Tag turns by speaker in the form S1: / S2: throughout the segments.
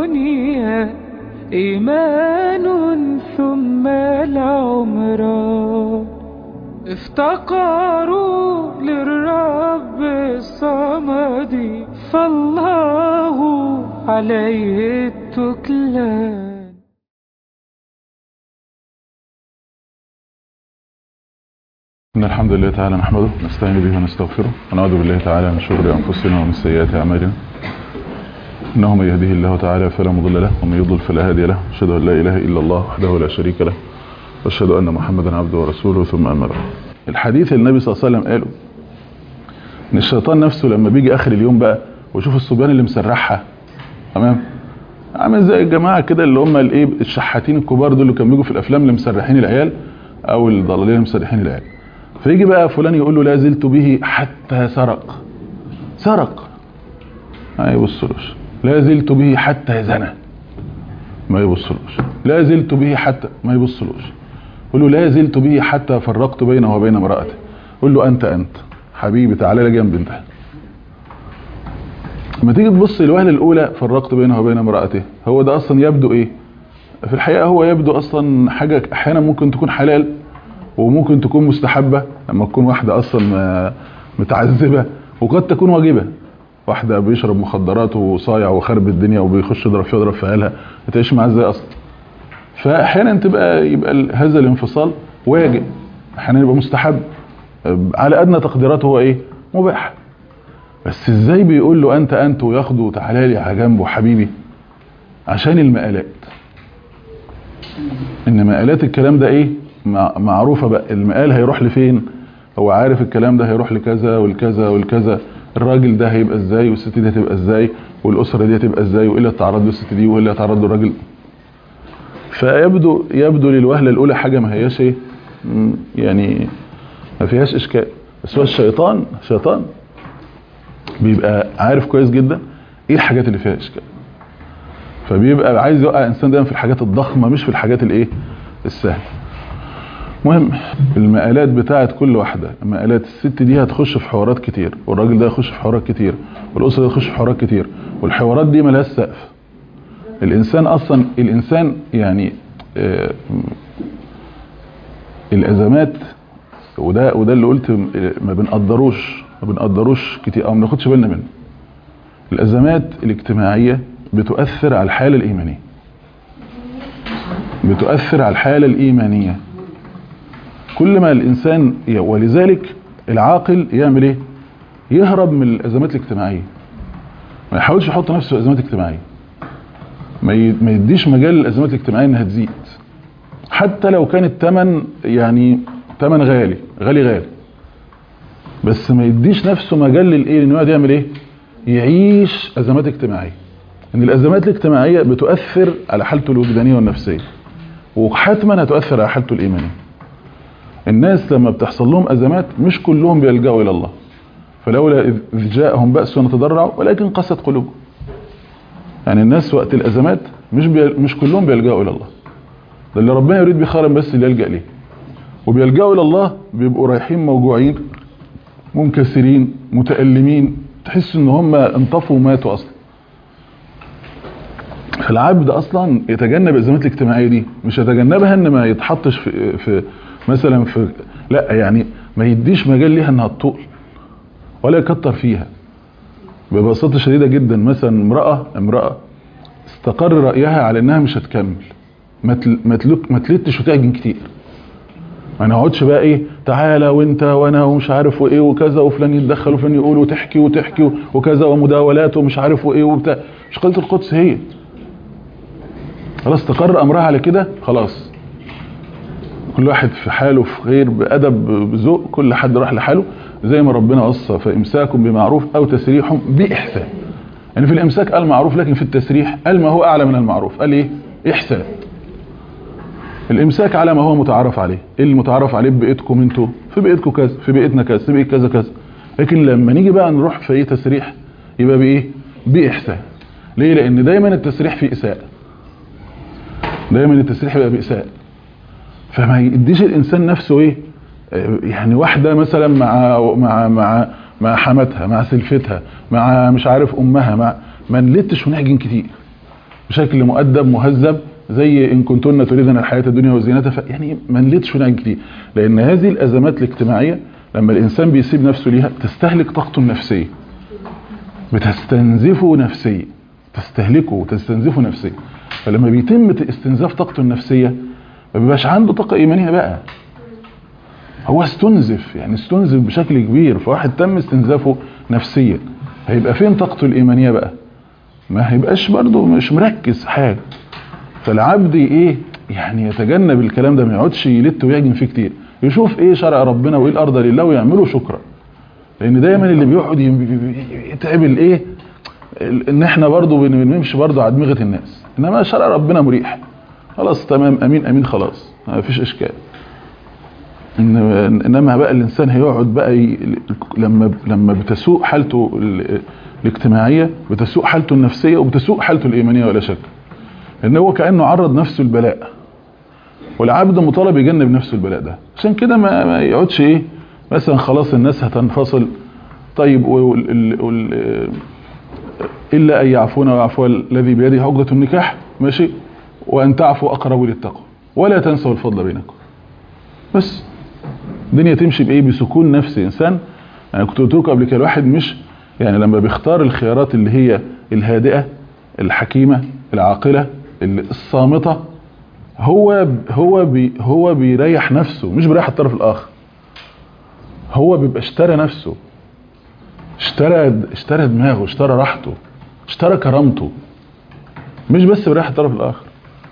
S1: الدنيا إيمان ثم العمران افتقروا للرب الصمد فالله عليه التكلان
S2: إن الحمد لله تعالى نحمده نستعين به ونستغفره ونعوذ بالله تعالى من شرور أنفسنا ومن سيئات أعمالنا إنه من يهده الله تعالى فلا مضل له ومن يضلل فلا هادي له أشهد أن لا إله إلا الله وحده لا شريك له وأشهد أن محمدا عبده ورسوله ثم أما بعد الحديث اللي النبي صلى الله عليه وسلم قاله إن الشيطان نفسه لما بيجي آخر اليوم بقى ويشوف الصبيان اللي مسرحها تمام عامل زي الجماعة كده اللي هم الايه الشحاتين الكبار دول اللي كانوا بيجوا في الأفلام اللي مسرحين العيال أو الضلالين اللي مسرحين العيال فيجي بقى فلان يقول له لا زلت به حتى سرق سرق ما يبصلوش لا زلت به حتى زنى ما يبصلوش لا زلت به حتى ما يبصلوش يقول له لا زلت به حتى فرقت بينه وبين امرأته قول له أنت أنت حبيبي تعالى لي جنب انت لما تيجي تبص الوهلة الأولى فرقت بينه وبين امرأته هو ده أصلا يبدو إيه في الحقيقة هو يبدو أصلا حاجة أحيانا ممكن تكون حلال وممكن تكون مستحبة لما تكون واحدة أصلا متعذبة وقد تكون واجبة واحدة بيشرب مخدرات وصايع وخرب الدنيا وبيخش يضرب فيها ويضرب في عيالها تعيش معاه ازاي اصلا فاحيانا تبقى يبقى هذا الانفصال واجب احيانا يبقى مستحب على ادنى تقديراته هو ايه مباح بس ازاي بيقول له انت انت وياخده تعالى لي على جنبه حبيبي عشان المقالات ان مقالات الكلام ده ايه معروفة بقى المقال هيروح لفين هو عارف الكلام ده هيروح لكذا والكذا والكذا الراجل ده هيبقى ازاي والست دي هتبقى ازاي والاسره دي هتبقى ازاي وايه اللي هتعرض له الست دي وايه اللي هتعرض له الراجل فيبدو يبدو للوهله الاولى حاجه ما هياش ايه يعني ما فيهاش اشكال بس هو الشيطان شيطان بيبقى عارف كويس جدا ايه الحاجات اللي فيها اشكال فبيبقى عايز يوقع الانسان دايما في الحاجات الضخمه مش في الحاجات الايه السهله مهم المقالات بتاعت كل واحدة مقالات الست دي هتخش في حوارات كتير والراجل ده هيخش في حوارات كتير والأسرة دي هتخش في حوارات كتير والحوارات دي ملهاش سقف الإنسان أصلا الإنسان يعني آه الأزمات وده وده اللي قلت ما بنقدروش ما بنقدروش كتير أو ما بناخدش بالنا منه الأزمات الاجتماعية بتؤثر على الحالة الإيمانية بتؤثر على الحالة الإيمانية كل ما الإنسان ولذلك العاقل يعمل ايه يهرب من الأزمات الاجتماعية ما يحاولش يحط نفسه في أزمات اجتماعية ما يديش مجال للأزمات الاجتماعية انها تزيد حتى لو كان الثمن يعني ثمن غالي غالي غالي بس ما يديش نفسه مجال للايه انه يقعد يعمل ايه يعيش أزمات اجتماعية ان الأزمات الاجتماعية بتؤثر على حالته الوجدانية والنفسية وحتما هتؤثر على حالته الإيمانية الناس لما بتحصل لهم أزمات مش كلهم بيلجأوا إلى الله فلولا إذ جاءهم بأس ونتضرعوا ولكن قست قلوبهم يعني الناس وقت الأزمات مش بي... مش كلهم بيلجأوا إلى الله ده اللي ربنا يريد بخيرا بس اللي يلجأ ليه وبيلجأوا إلى الله بيبقوا رايحين موجوعين منكسرين متألمين تحس ان هم انطفوا وماتوا اصلا فالعبد اصلا يتجنب الازمات الاجتماعيه دي مش يتجنبها ان ما يتحطش في, في مثلا في لا يعني ما يديش مجال ليها انها تطول ولا يكتر فيها ببساطه شديده جدا مثلا امراه امراه استقر رايها على انها مش هتكمل ما تلك ما تلتش وتعجن كتير ما نقعدش بقى ايه تعالى وانت وانا ومش عارف وايه وكذا وفلان يتدخل وفلان يقول وتحكي وتحكي وكذا ومداولات ومش عارف وايه وبتاع مش قضيه القدس هي خلاص استقر امرها على كده خلاص كل واحد في حاله في خير بأدب بذوق كل حد راح لحاله زي ما ربنا وصى فإمساك بمعروف أو تسريح بإحسان يعني في الإمساك قال معروف لكن في التسريح قال ما هو أعلى من المعروف قال إيه إحسان الإمساك على ما هو متعارف عليه إيه المتعارف عليه ببيئتكم انتوا في بيئتكم كذا في بيئتنا كذا في بيئت كذا كذا لكن لما نيجي بقى نروح في أي تسريح يبقى بإيه بإحسان ليه لأن دايما التسريح فيه إساءة دايما التسريح يبقى بإساءة فما يديش الانسان نفسه ايه يعني واحده مثلا مع مع مع مع حماتها مع سلفتها مع مش عارف امها مع ما نلتش ونعجن كتير بشكل مؤدب مهذب زي ان كنتن تريدن الحياه الدنيا وزينتها ف... يعني ما نلتش نعج كتير لان هذه الازمات الاجتماعيه لما الانسان بيسيب نفسه ليها بتستهلك طاقته النفسيه بتستنزفه نفسيا تستهلكه وتستنزفه نفسيا فلما بيتم استنزاف طاقته النفسيه ما بيبقاش عنده طاقه ايمانيه بقى هو استنزف يعني استنزف بشكل كبير فواحد تم استنزافه نفسيا هيبقى فين طاقته الايمانيه بقى ما هيبقاش برضه مش مركز حاجه فالعبد ايه يعني يتجنب الكلام ده ما يقعدش يلت ويهجم فيه كتير يشوف ايه شرع ربنا وايه الارض لله ويعمله شكرا لان دايما اللي بيقعد يتعب الايه ان احنا برضه بنمشي برضه على دماغه الناس انما شرع ربنا مريح خلاص تمام امين امين خلاص ما فيش اشكال إن انما بقى الانسان هيقعد بقى ي... لما لما بتسوء حالته ال... الاجتماعيه بتسوء حالته النفسيه وبتسوء حالته الايمانيه ولا شك ان هو كانه عرض نفسه البلاء والعبد مطالب يجنب نفسه البلاء ده عشان كده ما, ما يقعدش ايه مثلا خلاص الناس هتنفصل طيب وال... وال... الا ان يعفون ويعفو الذي بيده عقده النكاح ماشي وان تعفوا اقرب للتقوى ولا تنسوا الفضل بينكم بس الدنيا تمشي بايه بسكون نفسي انسان يعني كنت قلت لكم قبل كده الواحد مش يعني لما بيختار الخيارات اللي هي الهادئه الحكيمه العاقله الصامته هو هو بي هو بيريح نفسه مش بيريح الطرف الاخر هو بيبقى اشترى نفسه اشترى اشترى دماغه اشترى راحته اشترى كرامته مش بس بيريح الطرف الاخر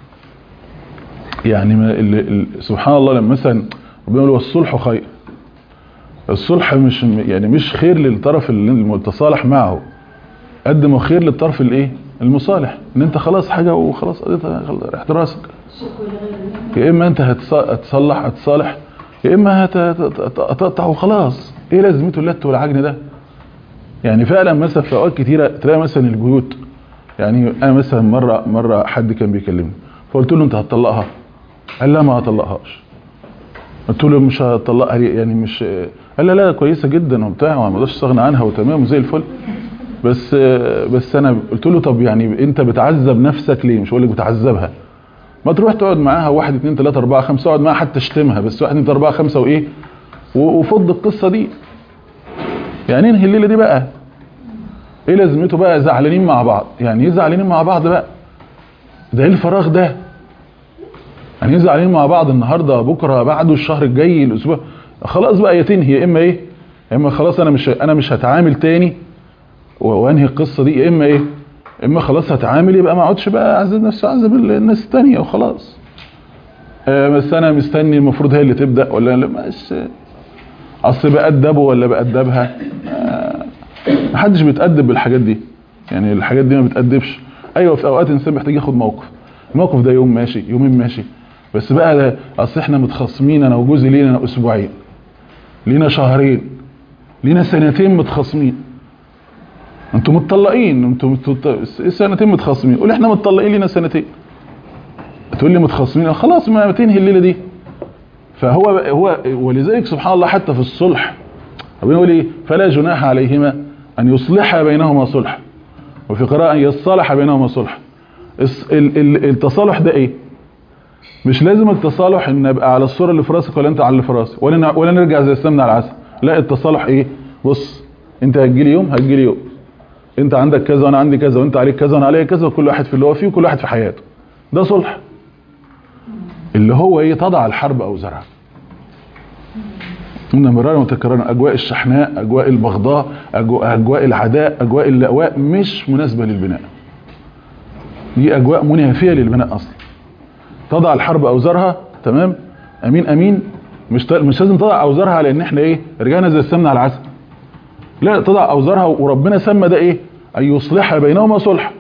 S2: يعني ما ال ال سبحان الله لما مثلا ربنا يقول والصلح خير الصلح مش يعني مش خير للطرف المتصالح معه قد ما خير للطرف الايه المصالح ان انت خلاص حاجه وخلاص قضيتها ريحت راسك يا اما انت هتصلح هتصالح يا اما هتقطع وخلاص ايه لازمته اللت والعجن ده يعني فعلا مثلا في اوقات كتيره تلاقي مثلا البيوت يعني انا مثلا مره مره حد كان بيكلمني فقلت له انت هتطلقها قال لا ما هطلقهاش قلت له مش هطلقها يعني مش قال لا لا كويسه جدا وبتاع وما اقدرش استغنى عنها وتمام وزي الفل بس بس انا قلت له طب يعني انت بتعذب نفسك ليه مش هقول لك بتعذبها ما تروح تقعد معاها واحد اثنين ثلاثة أربعة خمسة اقعد معاها حتى اشتمها بس واحد اثنين ثلاثة أربعة خمسة وإيه وفض القصة دي يعني انهي الليلة دي بقى ايه لازمته بقى زعلانين مع بعض يعني ايه زعلانين مع بعض بقى ده ايه الفراغ ده يعني ايه زعلانين مع بعض النهارده بكره بعده الشهر الجاي الاسبوع خلاص بقى يا تنهي يا اما ايه يا اما خلاص انا مش انا مش هتعامل تاني وانهي القصه دي يا اما ايه اما خلاص هتعامل يبقى ما اقعدش بقى اعذب نفسي اعذب الناس الثانيه وخلاص آه بس انا مستني المفروض هي اللي تبدا ولا لا مش اصل بأدبه ولا بأدبها آه محدش بيتأدب بالحاجات دي يعني الحاجات دي ما بتأدبش ايوه في اوقات الانسان محتاج ياخد موقف الموقف ده يوم ماشي يومين ماشي بس بقى ده اصل احنا متخاصمين انا وجوزي لينا اسبوعين لينا شهرين لينا سنتين متخاصمين انتوا متطلقين انتوا سنتين متخاصمين قول احنا متطلقين لينا سنتين تقول لي متخاصمين خلاص ما تنهي الليله دي فهو هو ولذلك سبحان الله حتى في الصلح ربنا يقول ايه فلا جناح عليهما ان يصلح بينهما صلح وفي قراءه ان يصالح بينهما صلح التصالح ده ايه مش لازم التصالح ان ابقى على الصوره اللي في راسك ولا انت على اللي في راسي ولا ولا نرجع زي السمنه على العسل لا التصالح ايه بص انت هتجيلي يوم هتجيلي يوم انت عندك كذا وانا عندي كذا وانت عليك كذا وانا عليا كذا وكل واحد في اللي هو فيه وكل واحد في حياته ده صلح اللي هو ايه تضع الحرب اوزارها قلنا مرارا وتكرارا اجواء الشحناء اجواء البغضاء أجواء, اجواء العداء اجواء اللأواء مش مناسبه للبناء دي اجواء منافيه للبناء اصلا تضع الحرب اوزارها تمام امين امين مش مش لازم تضع اوزارها على ان احنا ايه رجعنا زي السمنه على العسل لا تضع اوزارها وربنا سمى ده ايه ان يصلح بينهما صلح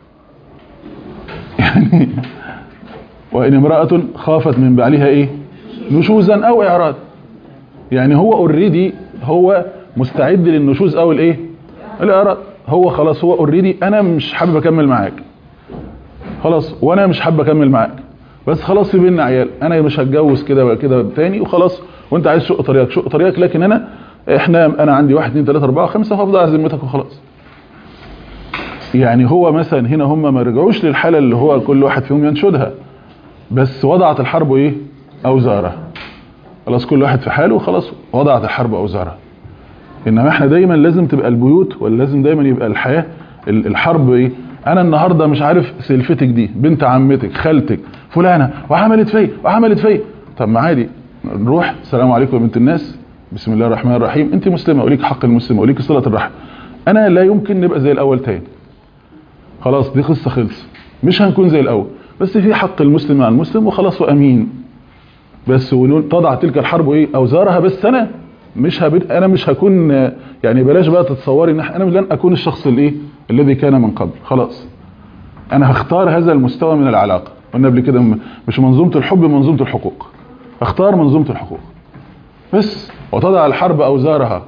S2: يعني وان امراه خافت من بعلها ايه نشوزا او اعراض يعني هو اوريدي هو مستعد للنشوز او الايه الاعراض هو خلاص هو اوريدي انا مش حابب اكمل معاك خلاص وانا مش حابب اكمل معاك بس خلاص في بينا عيال انا مش هتجوز كده كده تاني وخلاص وانت عايز شق طريقك شق طريقك لكن انا احنا انا عندي واحد اثنين ثلاثة اربعة خمسة هفضل على ذمتك وخلاص يعني هو مثلا هنا هم ما رجعوش للحالة اللي هو كل واحد فيهم ينشدها بس وضعت الحرب ايه اوزارها خلاص كل واحد في حاله خلاص وضعت الحرب اوزارها انما احنا دايما لازم تبقى البيوت ولا لازم دايما يبقى الحياة ال- الحرب ايه انا النهاردة مش عارف سلفتك دي بنت عمتك خالتك فلانة وعملت فيا وعملت فيا طب ما عادي نروح السلام عليكم يا بنت الناس بسم الله الرحمن الرحيم انت مسلمة وليك حق المسلم وليك صلة الرحم انا لا يمكن نبقى زي الاول تاني خلاص دي قصة خلص مش هنكون زي الاول بس في حق المسلم مع المسلم وخلاص وامين بس ونقول تضع تلك الحرب ايه اوزارها بس انا مش هبد انا مش هكون يعني بلاش بقى تتصوري ان انا لن اكون الشخص الايه الذي كان من قبل خلاص انا هختار هذا المستوى من العلاقه قلنا قبل كده م- مش منظومه الحب منظومه الحقوق اختار منظومه الحقوق بس وتضع الحرب اوزارها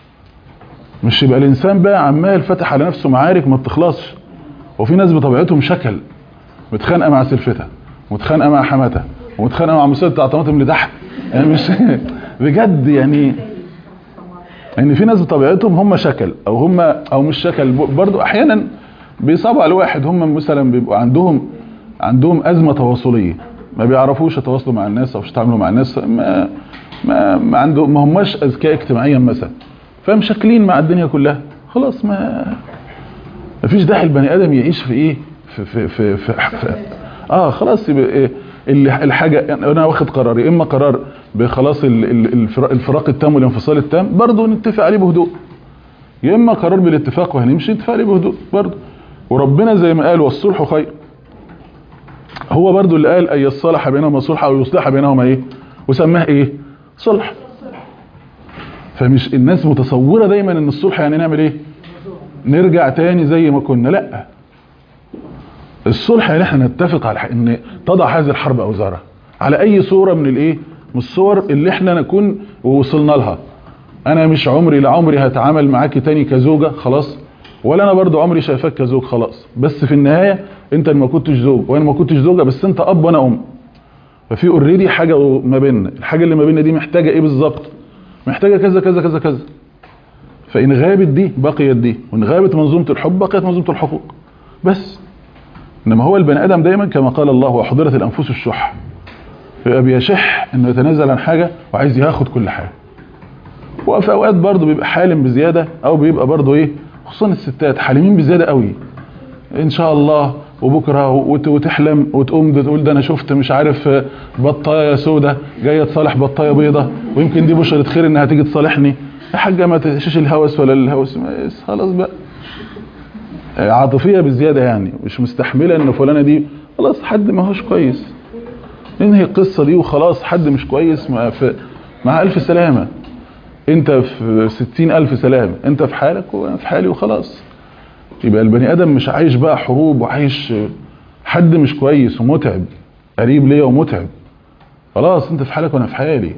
S2: مش يبقى الانسان بقى عمال فتح على نفسه معارك ما بتخلصش وفي ناس بطبيعتهم شكل متخانقه مع سلفتها متخانقه مع حماتها ومتخانقه مع مسيره بتاع طماطم اللي تحت يعني مش بجد يعني ان في ناس بطبيعتهم هم شكل او هم او مش شكل برضو احيانا بيصابوا على واحد هم مثلا بيبقوا عندهم عندهم ازمه تواصليه ما بيعرفوش يتواصلوا مع الناس او يتعاملوا مع الناس ما ما ما عندهم ما هماش اذكياء اجتماعيا مثلا فمشكلين مع الدنيا كلها خلاص ما ما فيش داعي البني ادم يعيش في ايه في في في, في, في اه خلاص يبقى إيه اللي الحاجه يعني انا واخد قراري اما قرار بخلاص ال- ال- الفرا- الفراق التام والانفصال التام برضه نتفق عليه بهدوء يا اما قرار بالاتفاق وهنمشي نتفق عليه بهدوء برضه وربنا زي ما قال والصلح خير هو برضه اللي قال اي الصلح بينهما صلح او يصلح بينهما ايه وسماه ايه صلح فمش الناس متصوره دايما ان الصلح يعني نعمل ايه نرجع تاني زي ما كنا لا الصلح يعني احنا نتفق على ان تضع هذه الحرب اوزارها على اي صورة من الايه من الصور اللي احنا نكون وصلنا لها انا مش عمري لعمري هتعامل معاكي تاني كزوجة خلاص ولا انا برضو عمري شايفاك كزوج خلاص بس في النهاية انت ما كنتش زوج وانا ما كنتش زوجة بس انت اب وانا ام ففي اوريدي حاجة ما بيننا الحاجة اللي ما بيننا دي محتاجة ايه بالظبط محتاجة كذا كذا كذا كذا فإن غابت دي بقيت دي وإن غابت منظومة الحب بقيت منظومة الحقوق بس إنما هو البني آدم دايما كما قال الله وحضرت الأنفس الشح يبقى بيشح إنه يتنازل عن حاجة وعايز ياخد كل حاجة وفي أوقات برضه بيبقى حالم بزيادة أو بيبقى برضه إيه خصوصا الستات حالمين بزيادة قوي إن شاء الله وبكرة وت- وتحلم وتقوم تقول ده أنا شفت مش عارف بطاية سودة جاية تصالح بطاية بيضة ويمكن دي بشرة خير إنها تيجي تصالحني يا حاجة ما تشيش الهوس ولا الهوس ما- خلاص بقى عاطفية بزيادة يعني مش مستحملة ان فلانة دي خلاص حد ما هوش كويس ننهي القصة دي وخلاص حد مش كويس مع, في مع ألف سلامة انت في ستين ألف سلامة انت في حالك وانا في حالي وخلاص يبقى البني آدم مش عايش بقى حروب وعايش حد مش كويس ومتعب قريب ليا ومتعب خلاص انت في حالك وانا في حالي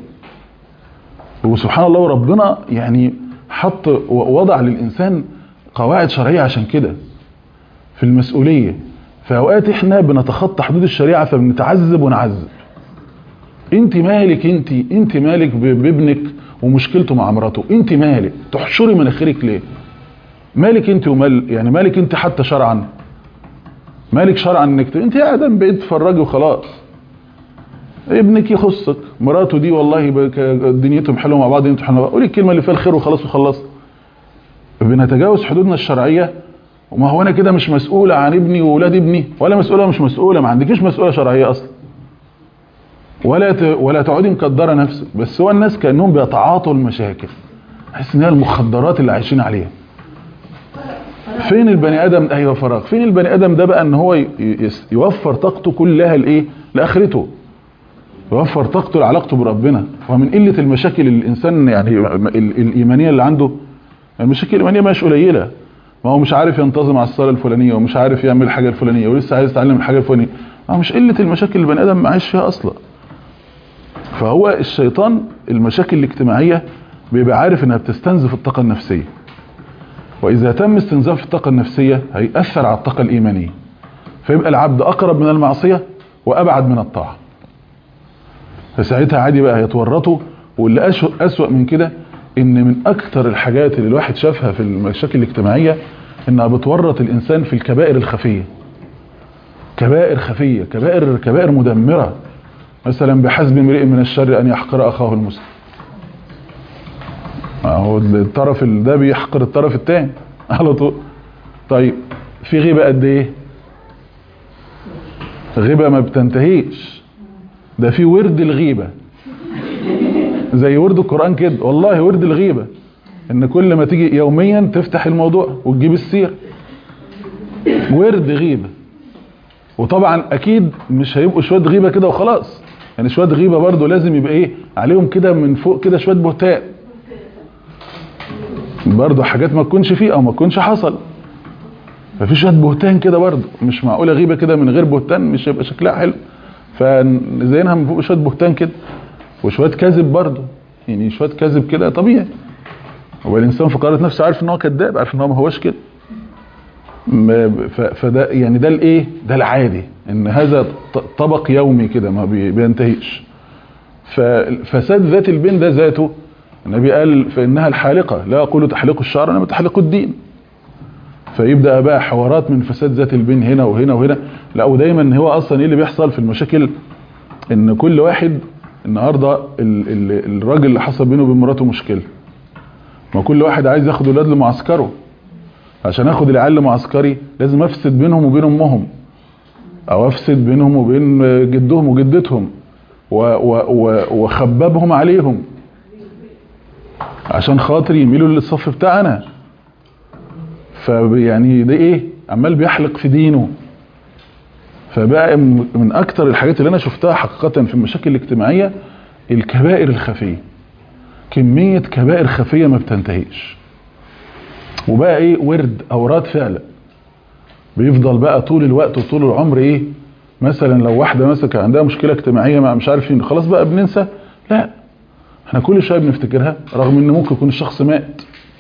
S2: وسبحان الله وربنا يعني حط وضع للإنسان قواعد شرعية عشان كده في المسؤولية في أوقات احنا بنتخطى حدود الشريعة فبنتعذب ونعذب انت مالك انت انت مالك ب- بابنك ومشكلته مع مراته انت مالك تحشري مناخيرك ليه مالك انت ومال يعني مالك انت حتى شرعا مالك شرعا انك ت- انت قاعده بقيت تتفرجي وخلاص ابنك يخصك مراته دي والله بك- دنيتهم حلوه مع بعض انتوا حلوه قولي الكلمه اللي فيها الخير وخلاص وخلصت بنتجاوز حدودنا الشرعيه وما هو انا كده مش مسؤوله عن ابني واولاد ابني ولا مسؤوله مش مسؤوله ما عندكيش مسؤوله شرعيه اصلا ولا ت... ولا تقعدي مقدره نفسك بس هو الناس كانهم بيتعاطوا المشاكل حس ان هي المخدرات اللي عايشين عليها فين البني ادم ايوه فراغ فين البني ادم ده بقى ان هو ي... يس- يوفر طاقته كلها لايه لاخرته يوفر طاقته لعلاقته بربنا ومن قله المشاكل اللي الانسان يعني ال- الايمانيه اللي عنده المشاكل الايمانيه مش قليله ما هو مش عارف ينتظم على الصلاه الفلانيه ومش عارف يعمل الحاجه الفلانيه ولسه عايز يتعلم الحاجه الفلانيه ما هو مش قله المشاكل اللي البني ادم عايش فيها اصلا فهو الشيطان المشاكل الاجتماعيه بيبقى عارف انها بتستنزف الطاقه النفسيه واذا تم استنزاف الطاقه النفسيه هيأثر على الطاقه الايمانيه فيبقى العبد اقرب من المعصيه وابعد من الطاعه فساعتها عادي بقى هيتورطوا واللي أسوأ, أسوأ من كده ان من اكتر الحاجات اللي الواحد شافها في المشاكل الاجتماعية انها بتورط الانسان في الكبائر الخفيه كبائر خفيه كبائر كبائر مدمره مثلا بحسب امرئ من الشر ان يحقر اخاه المسلم هو الطرف ده بيحقر الطرف الثاني على طول طيب في غيبه قد ايه غيبه ما بتنتهيش ده في ورد الغيبه زي ورد القران كده والله ورد الغيبه ان كل ما تيجي يوميا تفتح الموضوع وتجيب السيره ورد غيبه وطبعا اكيد مش هيبقوا شويه غيبه كده وخلاص يعني شويه غيبه برضو لازم يبقى ايه عليهم كده من فوق كده شويه بهتان برضو حاجات ما تكونش فيه او ما تكونش حصل ففي شويه بهتان كده برضو مش معقوله غيبه كده من غير بهتان مش هيبقى شكلها حلو فزينها من فوق شويه بهتان كده وشويه كذب برضو يعني شويه كذب كده طبيعي هو الانسان في قرارة نفسه عارف ان هو كذاب عارف ان هو ما هوش كده فده يعني ده الايه ده العادي ان هذا طبق يومي كده ما بينتهيش ففساد ذات البين ده ذاته النبي قال فانها الحالقه لا اقول تحلق الشعر انما تحلق الدين فيبدا بقى حوارات من فساد ذات البين هنا وهنا وهنا لا ودايما هو اصلا ايه اللي بيحصل في المشاكل ان كل واحد النهارده الراجل اللي حصل بينه وبين مراته مشكله ما كل واحد عايز ياخد اولاد لمعسكره عشان اخد العيال لمعسكري لازم افسد بينهم وبين امهم او افسد بينهم وبين جدهم وجدتهم واخببهم عليهم عشان خاطر يميلوا للصف بتاعنا فيعني ده ايه عمال بيحلق في دينه فبقى من اكتر الحاجات اللي انا شفتها حقيقة في المشاكل الاجتماعية الكبائر الخفيه كمية كبائر خفية ما بتنتهيش وبقى ايه ورد اوراد فعلا بيفضل بقى طول الوقت وطول العمر ايه مثلا لو واحدة مثلا كان عندها مشكلة اجتماعية مع مش عارفين خلاص بقى بننسى لا احنا كل شوية بنفتكرها رغم ان ممكن يكون الشخص مات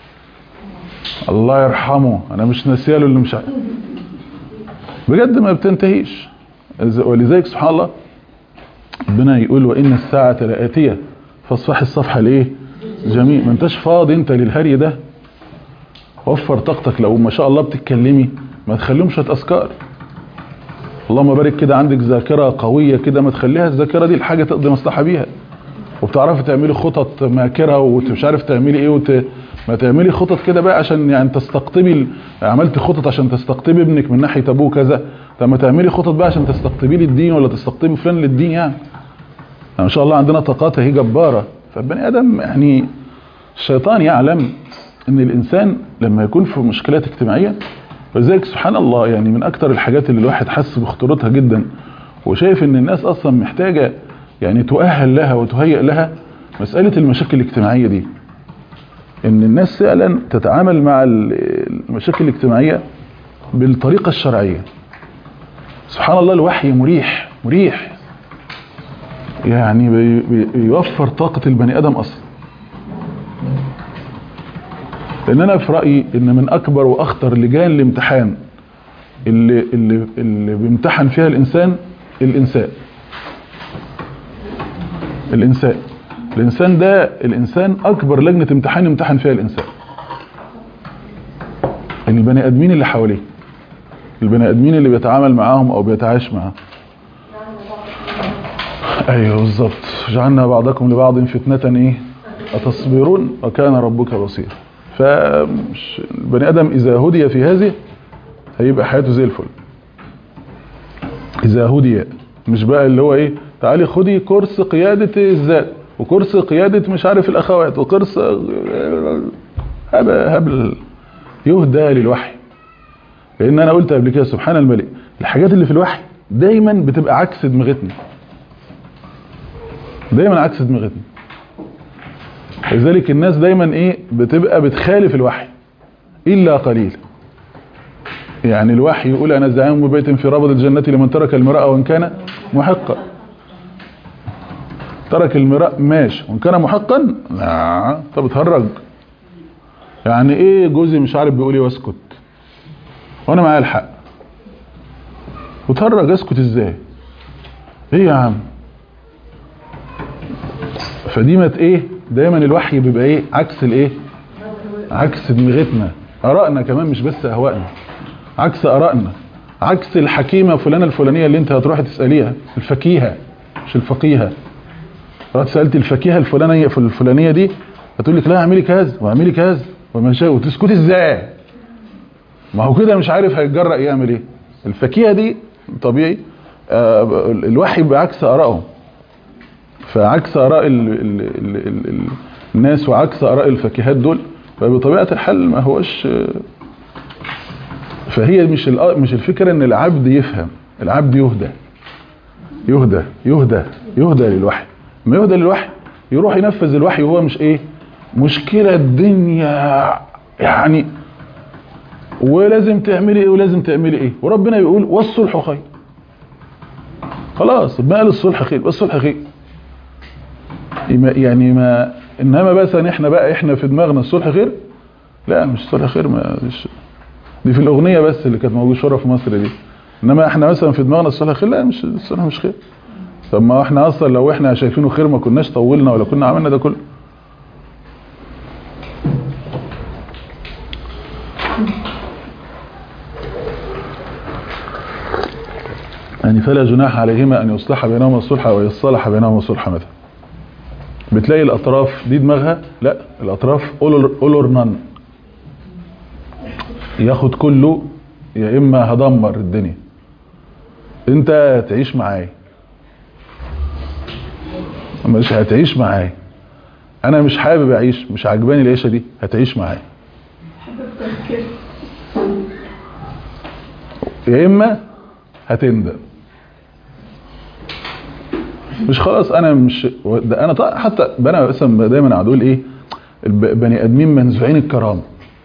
S2: الله يرحمه انا مش ناسياله اللي مش عارف بجد ما بتنتهيش ولذلك سبحان الله ربنا يقول وان الساعة لآتية فاصفح الصفحة الايه جميل ما انتش فاضي انت للهري ده وفر طاقتك لو ما شاء الله بتتكلمي ما تخليهمش اذكار اللهم بارك كده عندك ذاكرة قوية كده ما تخليها الذاكرة دي الحاجة تقضي مصلحة بيها وبتعرفي تعملي خطط ماكرة ومش عارف تعملي ايه وت... ما تعملي خطط كده بقى عشان يعني تستقطبي ال... عملتي خطط عشان تستقطبي ابنك من ناحية ابوه كذا طب ما تعملي خطط بقى عشان تستقطبي لي الدين ولا تستقطبي فلان للدين يعني ما شاء الله عندنا طاقات هي جبارة فالبني ادم يعني الشيطان يعلم ان الانسان لما يكون في مشكلات اجتماعية ولذلك سبحان الله يعني من اكتر الحاجات اللي الواحد حس بخطورتها جدا وشايف ان الناس اصلا محتاجة يعني تؤهل لها وتهيئ لها مسألة المشاكل الاجتماعية دي ان الناس فعلا تتعامل مع المشاكل الاجتماعية بالطريقة الشرعية سبحان الله الوحي مريح مريح يعني بيوفر طاقة البني ادم اصلا لان انا في رأيي ان من اكبر واخطر لجان الامتحان اللي, اللي, اللي بيمتحن فيها الانسان الانسان الانسان الانسان ده الانسان اكبر لجنة امتحان يمتحن فيها الانسان ان البني ادمين اللي حواليه البني ادمين اللي بيتعامل معاهم او بيتعايش معاهم ايوه بالظبط جعلنا بعضكم لبعض فتنة ايه اتصبرون وكان ربك بصير فالبني ادم اذا هدي في هذه هيبقى حياته زي الفل اذا هدي مش بقى اللي هو ايه تعالي خدي كورس قيادة الذات وكورس قيادة مش عارف الاخوات وكورس هبل هبل يهدى للوحي لان انا قلت قبل كده سبحان الملك الحاجات اللي في الوحي دايما بتبقى عكس دماغتنا دايما عكس دماغتنا لذلك الناس دايما ايه بتبقى بتخالف الوحي الا قليل يعني الوحي يقول انا زعيم ببيت في ربض الجنة لمن ترك المراء وان كان محقا ترك المراء ماشي وان كان محقا لا طب بتهرج يعني ايه جوزي مش عارف بيقول ايه واسكت وانا معايا الحق وتهرج اسكت ازاي ايه يا عم فدي مت ايه دايما الوحي بيبقى ايه عكس الايه عكس دماغتنا ارائنا كمان مش بس اهوائنا عكس ارائنا عكس الحكيمه فلانه الفلانيه اللي انت هتروح تساليها الفقيهه مش الفقيهه رحت سالت الفقيهه الفلانيه الفلانيه دي هتقول لك لا اعملي كذا واعملي كذا وما شاء وتسكتي ازاي ما هو كده مش عارف هيتجرأ يعمل ايه الفقيهه دي طبيعي آه الوحي بعكس ارائهم فعكس اراء ال ال ال ال ال الناس وعكس اراء الفقيهات دول فبطبيعه الحال ما هوش فهي مش مش الفكره ان العبد يفهم العبد يهدى يهدى يهدى يهدى للوحي ما يهدى للوحي يروح ينفذ الوحي وهو مش ايه مشكله الدنيا يعني ولازم تعملي ايه ولازم تعملي ايه وربنا بيقول والصلح خير خلاص ما قال الصلح خير والصلح خير يعني ما انما بس ان احنا بقى احنا في دماغنا الصلح خير لا مش الصلح خير ما مش دي في الاغنيه بس اللي كانت موجوده شهره في مصر دي انما احنا مثلا في دماغنا الصلح خير لا مش الصلح مش خير طب ما احنا اصلا لو احنا شايفينه خير ما كناش طولنا ولا كنا عملنا ده كله يعني فلا جناح عليهما ان يصلح بينهما الصلح او يصلح بينهما الصلح مثلا بتلاقي الاطراف دي دماغها لا الاطراف اول اور نان ياخد كله يا اما هدمر الدنيا انت تعيش معايا مش هتعيش معايا انا مش حابب اعيش مش عجباني العيشه دي هتعيش معايا يا اما هتندم مش خلاص انا مش ده انا حتى انا مثلا دايما اقعد اقول ايه بني ادمين منزوعين الكرامه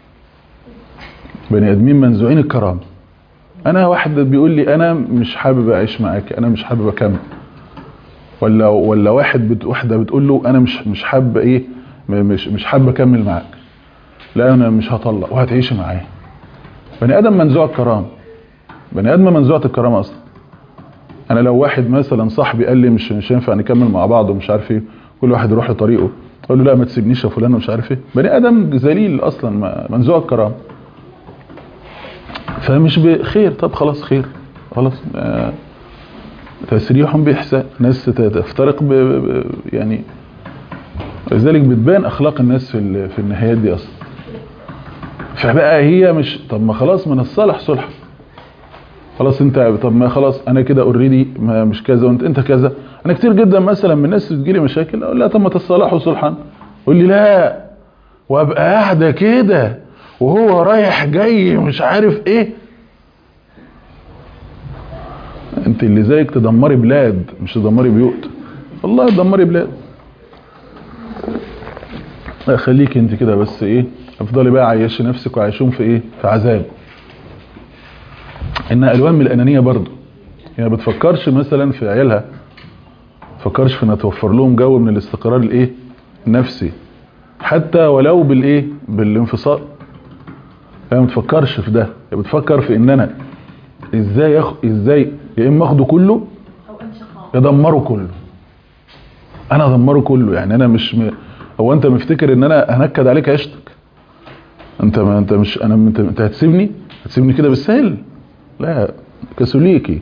S2: بني ادمين منزوعين الكرامه انا واحد بيقول لي انا مش حابب اعيش معاك انا مش حابب اكمل ولا ولا واحد بت واحده بتقول له انا مش مش حابب ايه مش مش حابب اكمل معاك لا انا مش هطلق وهتعيش معايا بني ادم منزوع الكرامه بني ادم منزوعه الكرامه اصلا انا لو واحد مثلا صاحبي قال لي مش مش هينفع نكمل مع بعض ومش عارف ايه كل واحد يروح لطريقه اقول له لا ما تسيبنيش يا فلان ومش عارف ايه بني ادم ذليل اصلا منزوع الكرامه فمش بخير طب خلاص خير خلاص آه تسريح باحسان ناس تفترق ب ب يعني لذلك بتبان اخلاق الناس في في النهايات دي اصلا فبقى هي مش طب ما خلاص من الصالح صلح خلاص انت طب ما خلاص انا كده اوريدي مش كذا وانت انت كذا انا كتير جدا مثلا من الناس بتجيلي مشاكل اقول لها طب ما تصالحوا صلحا يقول لي لا وابقى قاعده كده وهو رايح جاي مش عارف ايه انت اللي زيك تدمري بلاد مش تدمري بيوت والله تدمري بلاد خليك انت كده بس ايه افضلي بقى عيشي نفسك وعيشهم في ايه في عذاب انها الوان من الانانيه برضه يعني ما بتفكرش مثلا في عيالها فكرش في انها توفر لهم جو من الاستقرار الايه النفسي حتى ولو بالايه بالانفصال هي ما بتفكرش في ده هي بتفكر في ان انا ازاي يخ... ازاي يا اما اخده كله يدمره كله انا ادمره كله يعني انا مش م... هو انت مفتكر ان انا هنكد عليك عيشتك انت ما انت مش انا انت, انت هتسيبني هتسيبني كده بالسهل لا كسوليكي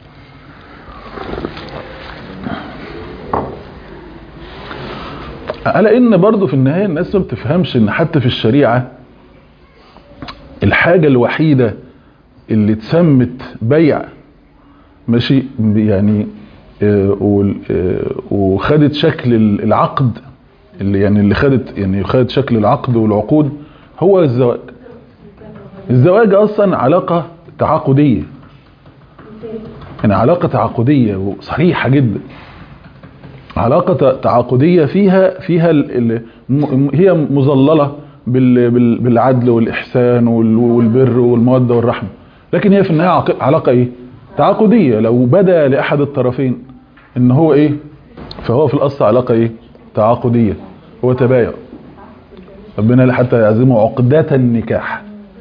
S2: على ان برضو في النهاية الناس ما بتفهمش ان حتى في الشريعة الحاجة الوحيدة اللي اتسمت بيع ماشي يعني وخدت شكل العقد اللي يعني اللي خدت يعني خدت شكل العقد والعقود هو الزواج الزواج اصلا علاقة تعاقدية يعني علاقة تعاقدية وصريحة جدا علاقة تعاقدية فيها فيها ال ال هي مظللة بال بال بالعدل والإحسان والبر والمودة والرحمة لكن هي في النهاية علاقة إيه تعاقدية لو بدا لأحد الطرفين إن هو إيه فهو في الأصل علاقة إيه تعاقدية هو تبايع ربنا حتى يعزمه عقدة النكاح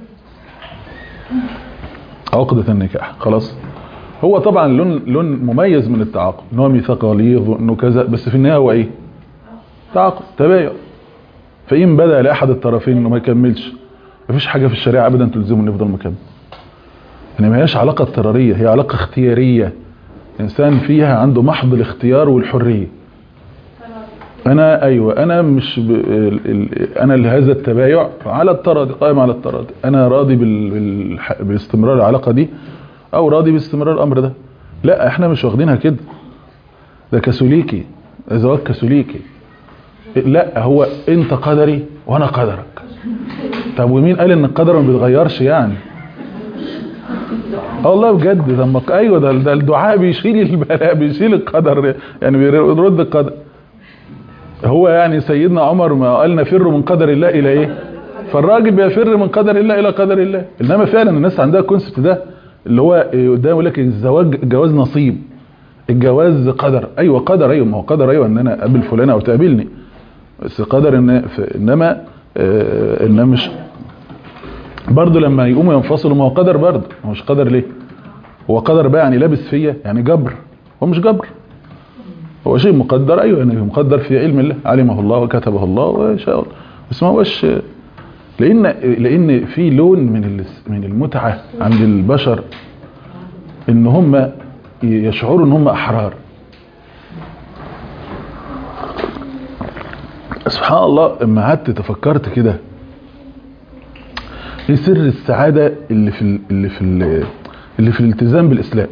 S2: عقدة النكاح خلاص هو طبعا لون لون مميز من التعاقد ان هو ميثاق غليظ وانه كذا بس في النهايه هو ايه تعاقد تبايع فإن بدا لأحد الطرفين انه ما يكملش مفيش حاجه في الشريعه ابدا تلزمه انه يفضل مكانه يعني ما هياش علاقه اضطراريه هي علاقه اختياريه انسان فيها عنده محض الاختيار والحريه انا ايوه انا مش ب... ال... ال... انا لهذا التبايع على التراضي قائم على التراضي انا راضي بال... بال... باستمرار العلاقه دي او راضي باستمرار الامر ده لا احنا مش واخدينها كده ده كاثوليكي ده زواج كاثوليكي لا هو انت قدري وانا قدرك طب ومين قال ان القدر ما بيتغيرش يعني اه والله بجد لما ايوه ده ده الدعاء بيشيل البلاء بيشيل القدر يعني بيرد القدر هو يعني سيدنا عمر ما قال نفر من قدر الله الى ايه فالراجل بيفر من قدر الله الى قدر الله انما فعلا الناس عندها الكونسبت ده اللي هو قدام يقول لك الزواج الجواز نصيب الجواز قدر ايوه قدر ايوه ما هو قدر ايوه ان انا اقابل فلانه او تقابلني بس قدر ان ف- انما آه انما مش برضه لما يقوموا ينفصلوا ما هو قدر برضه هو مش قدر ليه هو قدر بقى يعني لابس فيا يعني جبر هو مش جبر هو شيء مقدر ايوه يعني مقدر في علم الله علمه الله وكتبه الله وشاء الله بس ما هوش لان لان في لون من ال- من المتعه عند البشر ان هم يشعروا ان هم احرار سبحان الله اما قعدت تفكرت كده ايه سر السعاده اللي في ال- اللي في ال- اللي في الالتزام بالاسلام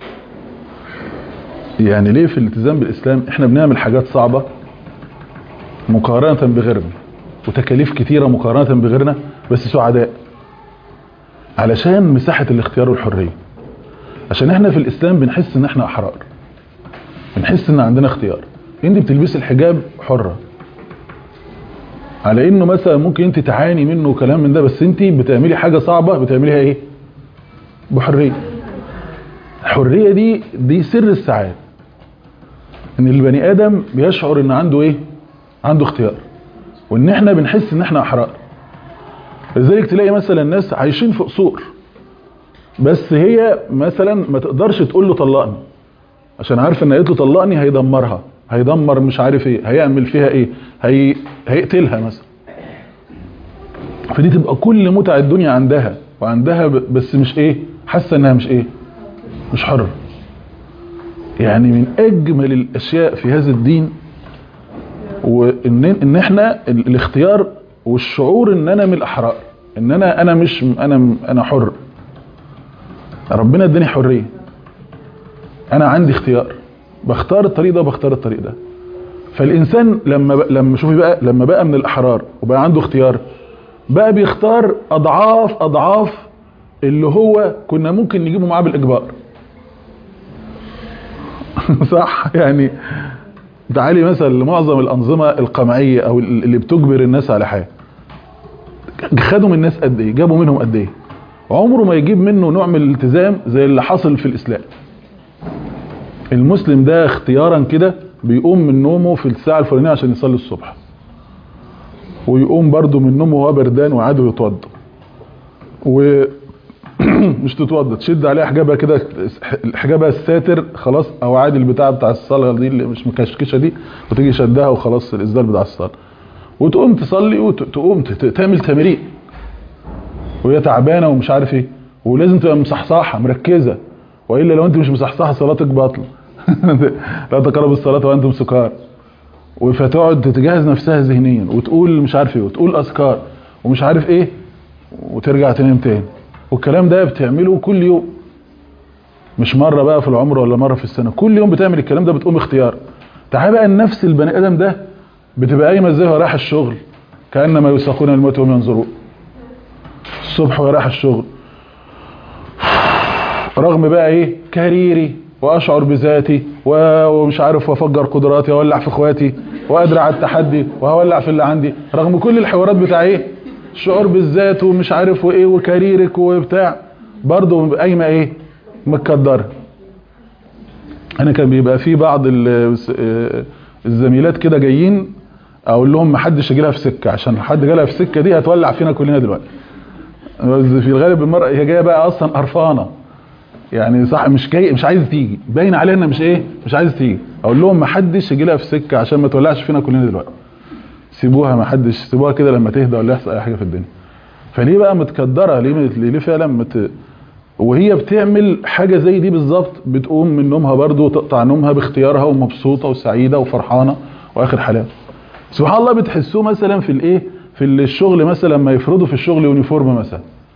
S2: يعني ليه في الالتزام بالاسلام احنا بنعمل حاجات صعبه مقارنه بغيرنا وتكاليف كتيره مقارنه بغيرنا بس سعداء علشان مساحه الاختيار والحريه عشان احنا في الاسلام بنحس ان احنا احرار بنحس ان عندنا اختيار انت بتلبسي الحجاب حره على انه مثلا ممكن انت تعاني منه كلام من ده بس انت بتعملي حاجه صعبه بتعمليها ايه بحريه الحريه دي دي سر السعاده ان البني ادم بيشعر ان عنده ايه عنده اختيار وان احنا بنحس ان احنا احرار لذلك تلاقي مثلا الناس عايشين في قصور بس هي مثلا ما تقدرش تقول له طلقني عشان عارفه ان قالت له طلقني هيدمرها هيدمر مش عارف ايه هيعمل فيها ايه هي... هيقتلها مثلا فدي تبقى كل متع الدنيا عندها وعندها ب... بس مش ايه حاسه انها مش ايه مش حرة يعني من اجمل الاشياء في هذا الدين وان ان احنا ال- الاختيار والشعور ان انا من الاحرار ان انا انا مش انا انا حر ربنا اداني حريه انا عندي اختيار بختار الطريق ده وبختار الطريق ده فالانسان لما بقى لما شوفي بقى لما بقى من الاحرار وبقى عنده اختيار بقى بيختار اضعاف اضعاف اللي هو كنا ممكن نجيبه معاه بالاجبار صح يعني تعالي مثلا لمعظم الانظمه القمعيه او اللي بتجبر الناس على حاجه خدوا من الناس قد ايه جابوا منهم قد ايه عمره ما يجيب منه نوع من الالتزام زي اللي حصل في الاسلام المسلم ده اختيارا كده بيقوم من نومه في الساعه الفلانيه عشان يصلي الصبح ويقوم برده من نومه وهو بردان وعاده يتوضا ومش تتوضا تشد عليها حجابها كده حجابها الساتر خلاص او عادي البتاع بتاع الصلاه دي اللي مش مكشكشه دي وتيجي شدها وخلاص الاسدال بتاع الصلاه وتقوم تصلي وتقوم تعمل تمرين وهي تعبانه ومش عارف ايه ولازم تبقى مصحصحه مركزه والا لو انت مش مصحصحه صلاتك باطله لا تقربوا الصلاه وانتم سكار فتقعد تجهز نفسها ذهنيا وتقول مش عارف ايه وتقول اذكار ومش عارف ايه وترجع تنام تاني والكلام ده بتعمله كل يوم مش مرة بقى في العمر ولا مرة في السنة كل يوم بتعمل الكلام ده بتقوم اختيار تعال بقى النفس البني ادم ده بتبقى قايمه ازاي وهي رايحه الشغل كانما يساقون الموت وهم ينظرون الصبح وهي رايحه الشغل رغم بقى ايه كاريري واشعر بذاتي ومش عارف وافجر قدراتي واولع في اخواتي وقادر على التحدي وهولع في اللي عندي رغم كل الحوارات بتاع ايه الشعور بالذات ومش عارف وايه وكاريرك وبتاع برضه قايمه ايه متكدره انا كان بيبقى في بعض الزميلات كده جايين اقول لهم ما حدش يجي لها في سكه عشان حد جالها في سكه دي هتولع فينا كلنا دلوقتي في الغالب المرأة هي جايه بقى اصلا قرفانه يعني صح مش جاي مش عايز تيجي باين عليها انها مش ايه مش عايز تيجي اقول لهم ما حدش يجي لها في سكه عشان ما تولعش فينا كلنا دلوقتي سيبوها ما حدش سيبوها كده لما تهدى ولا يحصل اي حاجه في الدنيا فليه بقى متكدره ليه مت- ليه فعلا مت... وهي بتعمل حاجه زي دي بالظبط بتقوم من نومها برضو تقطع نومها باختيارها ومبسوطه وسعيده وفرحانه واخر حلاوه سبحان الله بتحسوه مثلا في الايه في الشغل مثلا لما يفرضوا في الشغل يونيفورم مثلا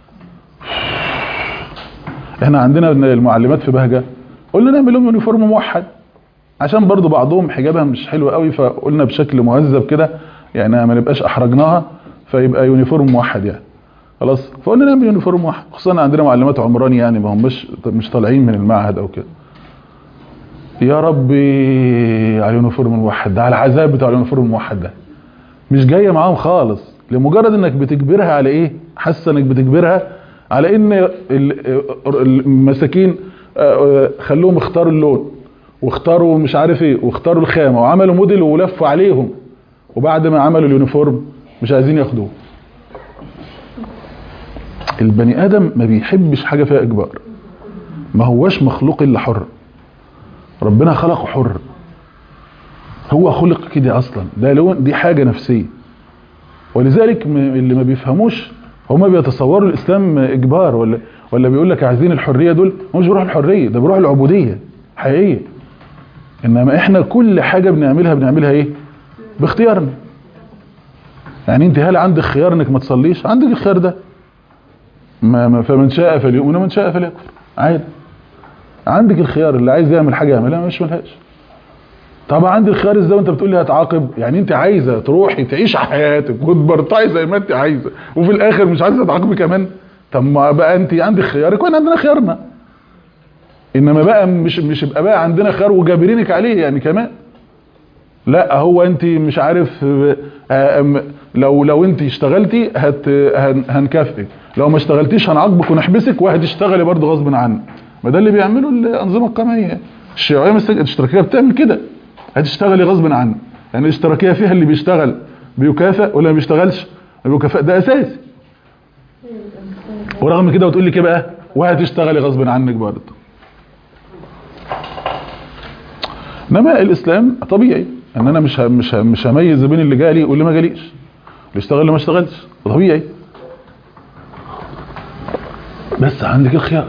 S2: احنا عندنا المعلمات في بهجه قلنا نعمل لهم يونيفورم موحد عشان برضو بعضهم حجابها مش حلو قوي فقلنا بشكل مهذب كده يعني ما نبقاش احرجناها فيبقى يونيفورم موحد يعني خلاص فقلنا نعمل يونيفورم موحد خصوصا عندنا معلمات عمراني يعني ما هماش مش طالعين من المعهد او كده يا ربي على اليونيفورم الموحد ده على العذاب بتاع اليونيفورم الموحد ده مش جايه معاهم خالص لمجرد انك بتجبرها على ايه حاسه انك بتجبرها على ان ال- المساكين آه، خلوهم اختاروا اللون واختاروا مش عارف ايه واختاروا الخامه وعملوا موديل ولفوا عليهم وبعد ما عملوا اليونيفورم مش عايزين ياخدوه البني ادم ما بيحبش حاجه فيها اجبار ما هوش مخلوق الا حر ربنا خلقه حر هو خلق كده اصلا ده لون دي حاجه نفسيه ولذلك م- اللي ما بيفهموش هما بيتصوروا الاسلام اجبار ولا ولا بيقول لك عايزين الحريه دول هم مش بيروحوا الحريه ده بيروحوا العبوديه حقيقيه انما احنا كل حاجه بنعملها بنعملها ايه باختيارنا يعني انت هل عندك خيار انك ما تصليش عندك الخيار ده ما ما- فمن شاء فليؤمن ومن شاء فليكفر عادي عندك الخيار اللي عايز يعمل حاجه يعملها مش ملهاش طبعا عندي الخيار ازاي وانت بتقول لي هتعاقب يعني انت عايزه تروحي تعيش حياتك وتبرطعي زي ما انت عايزه وفي الاخر مش عايزه تعاقبي كمان طب ما بقى انت عندك خيارك واحنا عندنا خيارنا انما بقى مش مش يبقى بقى عندنا خيار وجابرينك عليه يعني كمان لا هو انت مش عارف آه، آه، لو لو انت اشتغلتي هت هن- هنكافئك لو ما اشتغلتيش هنعاقبك ونحبسك وهتشتغلي برضه غصب عنك ما ده اللي بيعمله الانظمه القمعيه الشيوعيه مثلا الاشتراكيه بتعمل كده هتشتغلي غصب عنك يعني الاشتراكيه فيها اللي بيشتغل بيكافئ ولا ما بيشتغلش ما بيكافئ ده اساسي ورغم كده وتقول لي كده بقى وهتشتغلي غصب عنك برضه انما الاسلام طبيعي ان انا مش ه- مش ه- مش هميز بين اللي جالي واللي ما جاليش اللي اشتغل اللي ما اشتغلش طبيعي بس عندك الخيار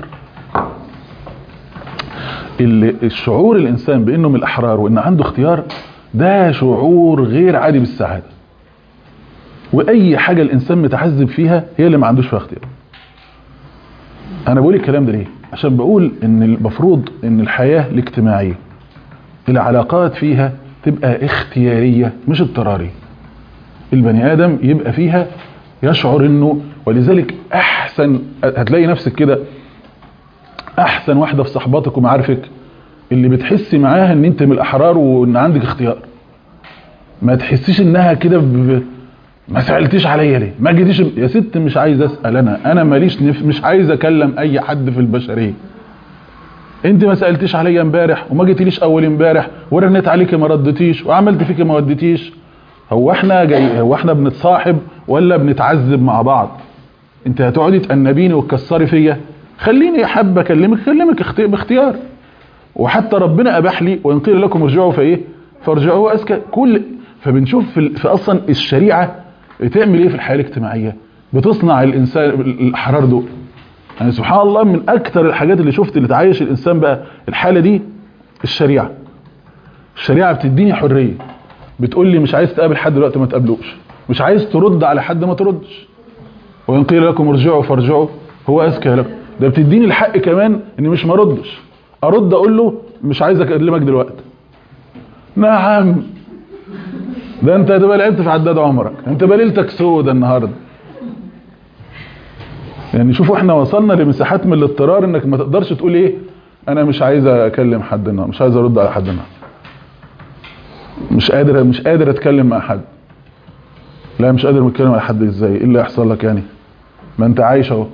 S2: اللي الشعور الانسان بانه من الاحرار وان عنده اختيار ده شعور غير عادي بالسعاده واي حاجه الانسان متحزب فيها هي اللي ما عندوش فيها اختيار انا بقول الكلام ده ليه عشان بقول ان المفروض ان الحياه الاجتماعيه العلاقات فيها تبقى اختياريه مش اضطراريه البني ادم يبقى فيها يشعر انه ولذلك احسن هتلاقي نفسك كده احسن واحده في صحباتك ومعارفك اللي بتحسي معاها ان انت من الاحرار وان عندك اختيار ما تحسيش انها كده ب... ب- ما سالتيش عليا ليه ما جيتيش يا ست مش عايز اسال انا انا ماليش نف... مش عايز اكلم اي حد في البشريه انت ما سالتيش عليا امبارح وما جيتيليش اول امبارح ورنيت عليكي ما ردتيش وعملت فيكي ما وديتيش هو احنا جاي هو احنا بنتصاحب ولا بنتعذب مع بعض انت هتقعدي تأنبيني وتكسري فيا خليني حابه اكلمك اكلمك اختي- باختيار وحتى ربنا اباح لي وان قيل لكم ارجعوا فايه فارجعوا اسكى كل فبنشوف في, ال- في اصلا الشريعه بتعمل ايه في الحياه الاجتماعيه بتصنع الانسان الاحرار دول يعني سبحان الله من اكتر الحاجات اللي شفت اللي تعيش الانسان بقى الحاله دي الشريعه الشريعه بتديني حريه بتقول لي مش عايز تقابل حد دلوقتي ما تقابلوش مش عايز ترد على حد ما تردش وان قيل لكم ارجعوا فارجعوا هو اذكى لكم ده بتديني الحق كمان اني مش مردش ارد اقول له مش عايز اكلمك دلوقتي نعم ده انت هتبقى لعبت في عداد عمرك انت بقى ليلتك سودة النهارده يعني شوفوا احنا وصلنا لمساحات من الاضطرار انك ما تقدرش تقول ايه انا مش عايز اكلم حد النهارده مش عايز ارد على حد النهارده مش قادر مش قادر اتكلم مع حد لا مش قادر اتكلم مع حد ازاي ايه اللي هيحصل لك يعني ما انت عايش اهو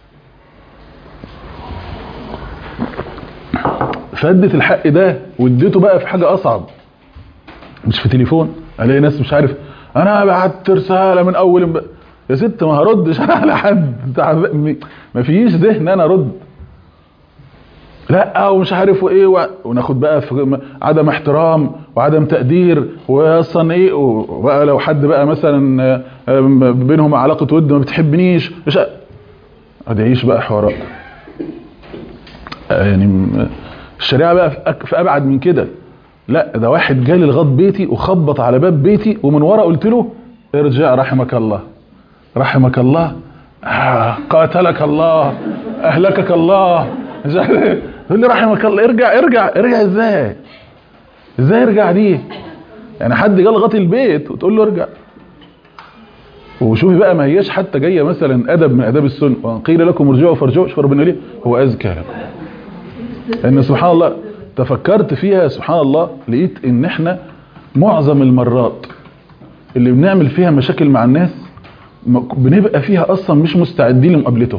S2: فدت الحق ده واديته بقى في حاجه اصعب مش في تليفون الاقي ناس مش عارف انا بعت رساله من اول امب... يا ست ما هردش انا على حد تعب- ما فيش ذهن انا ارد لا ومش عارف وايه و... وناخد بقى في عدم احترام وعدم تقدير واصلا ايه وبقى لو حد بقى مثلا آه، بينهم علاقه ود ما بتحبنيش مش ادعيش بقى حوارات آه، يعني م- الشريعه بقى في أك- في ابعد من كده لا ده واحد جالي لغايه بيتي وخبط على باب بيتي ومن ورا قلت له ارجع رحمك الله رحمك الله آه قاتلك الله اهلكك الله مش عارف إيه. يقول لي رحمك الله ارجع ارجع ارجع ازاي ازاي ارجع دي يعني حد جه لغايه البيت وتقول له ارجع وشوفي بقى ما هياش حتى جايه مثلا ادب من اداب السنه وان قيل لكم ارجعوا فارجعوا شوف ربنا ليه هو ازكى لكم ان سبحان الله تفكرت فيها سبحان الله لقيت ان احنا معظم المرات اللي بنعمل فيها مشاكل مع الناس م- بنبقى فيها اصلا مش مستعدين لمقابلتهم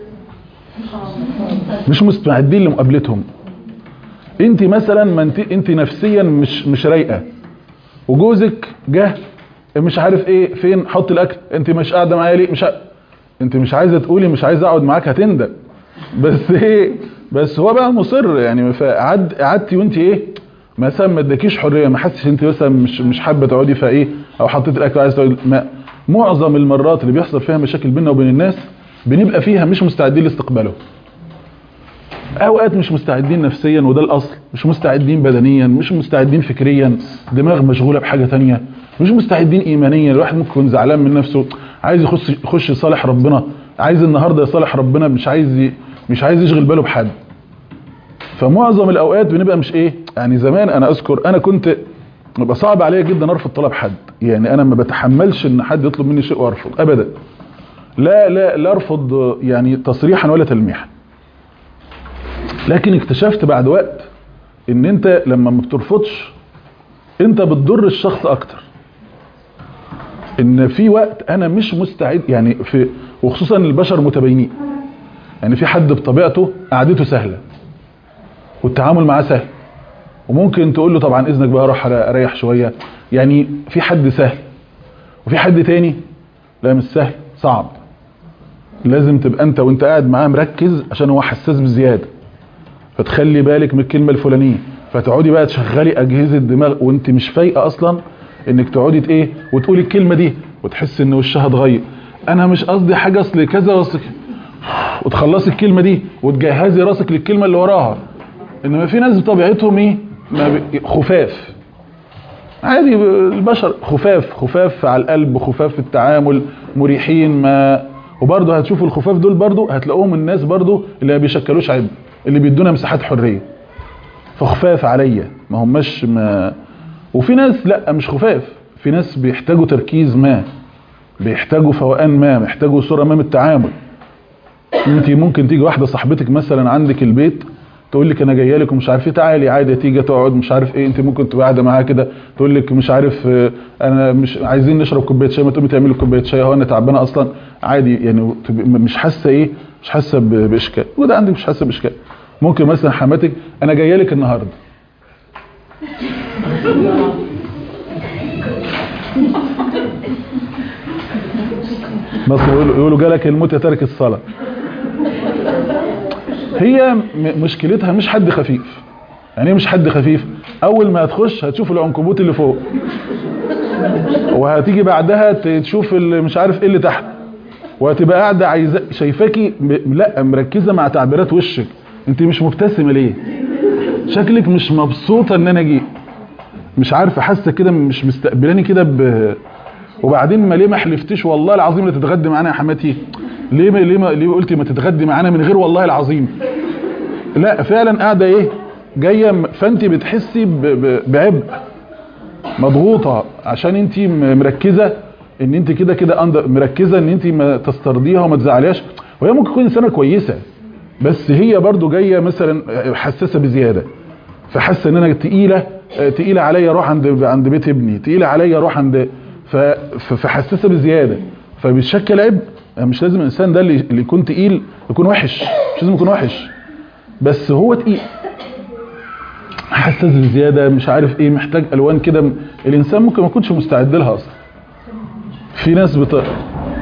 S2: مش مستعدين لمقابلتهم انت مثلا ما انت انت نفسيا مش مش رايقه وجوزك جه مش عارف ايه فين حط الاكل انت مش قاعده معايا ليه مش ع... انت مش عايزه تقولي مش عايزه اقعد معاك هتندم بس ايه بس هو بقى مصر يعني فقعد قعدتي وانت ايه مثلا ما اداكيش حريه ما حسش انت مثلا مش مش حابه تقعدي فايه او حطيت الاكل عايزه تقعدي ما معظم المرات اللي بيحصل فيها مشاكل بيننا وبين الناس بنبقى فيها مش مستعدين لاستقباله اوقات مش مستعدين نفسيا وده الاصل مش مستعدين بدنيا مش مستعدين فكريا دماغ مشغوله بحاجه تانية مش مستعدين ايمانيا الواحد ممكن يكون زعلان من نفسه عايز يخش يخش يصالح ربنا عايز النهارده يصالح ربنا مش عايز ي... مش عايز يشغل باله بحد فمعظم الاوقات بنبقى مش ايه يعني زمان انا اذكر انا كنت بيبقى صعب عليا جدا ارفض طلب حد يعني انا ما بتحملش ان حد يطلب مني شيء وارفض ابدا لا لا لا ارفض يعني تصريحا ولا تلميحا لكن اكتشفت بعد وقت ان انت لما ما بترفضش انت بتضر الشخص اكتر ان في وقت انا مش مستعد يعني في وخصوصا البشر متباينين يعني في حد بطبيعته قعدته سهله والتعامل معاه سهل وممكن تقول له طبعا اذنك بقى اروح اريح شويه يعني في حد سهل وفي حد تاني لا مش سهل صعب لازم تبقى انت وانت قاعد معاه مركز عشان هو حساس بزياده فتخلي بالك من الكلمه الفلانيه فتقعدي بقى تشغلي اجهزه دماغ وانت مش فايقه اصلا انك تقعدي ايه وتقولي الكلمه دي وتحس ان وشها اتغير انا مش قصدي حاجه اصل كذا اصل وتخلصي الكلمه دي وتجهزي راسك للكلمه اللي وراها انما في ناس بطبيعتهم ايه ما بي- خفاف عادي البشر خفاف خفاف على القلب خفاف في التعامل مريحين ما وبرضه هتشوفوا الخفاف دول برضه هتلاقوهم الناس برضه اللي ما بيشكلوش عيب اللي بيدونا مساحات حريه فخفاف عليا ما هماش ما وفي ناس لا مش خفاف في ناس بيحتاجوا تركيز ما بيحتاجوا فوقان ما بيحتاجوا صوره ما من التعامل انت ممكن تيجي واحده صاحبتك مثلا عندك البيت تقول لك انا جايه لك ومش عارف ايه تعالي عادي تيجي تقعد مش عارف ايه انت ممكن تبقى قاعده معاها كده تقول لك مش عارف اه، انا مش عايزين نشرب كوبايه شاي ما تقومي تعملي كوبايه شاي اهو انا تعبانه اصلا عادي يعني تبقى مش حاسه ايه مش حاسه ب- باشكال وده عندك مش حاسه باشكال ممكن مثلا حماتك انا جايه لك النهارده بس يقولوا يقولوا جالك الموت يا تارك الصلاه هي م- مشكلتها مش حد خفيف يعني ايه مش حد خفيف اول ما هتخش هتشوف العنكبوت اللي فوق وهتيجي بعدها ت- تشوف اللي مش عارف ايه اللي تحت وهتبقى قاعده عايزه شايفاكي م- لا مركزه مع تعبيرات وشك انت مش مبتسمه ليه شكلك مش مبسوطه ان انا جيت مش عارفه حاسه كده مش مستقبلاني كده ب وبعدين ما ليه ما حلفتيش والله العظيم لا تتغدي معانا يا حماتي ليه ما ليه ما ليه قلتي ما تتغدي معانا من غير والله العظيم لا فعلا قاعده ايه جايه م- فانت بتحسي ب- ب- بعبء مضغوطه عشان انت م- مركزه ان انت كده كده أندر- مركزه ان انت ما تسترضيها وما تزعليهاش وهي ممكن تكون انسانه كويسه بس هي برضو جايه مثلا حساسه بزياده فحاسه ان انا تقيله آه، تقيله عليا اروح عند عند بيت ابني تقيله عليا اروح عند ف- ف- فحساسه بزياده فبيشكل عبء يعني مش لازم الانسان ده اللي اللي يكون تقيل يكون وحش مش لازم يكون وحش بس هو تقيل حساس بزياده مش عارف ايه محتاج الوان كده م- الانسان ممكن ما يكونش مستعد لها اصلا في ناس بت...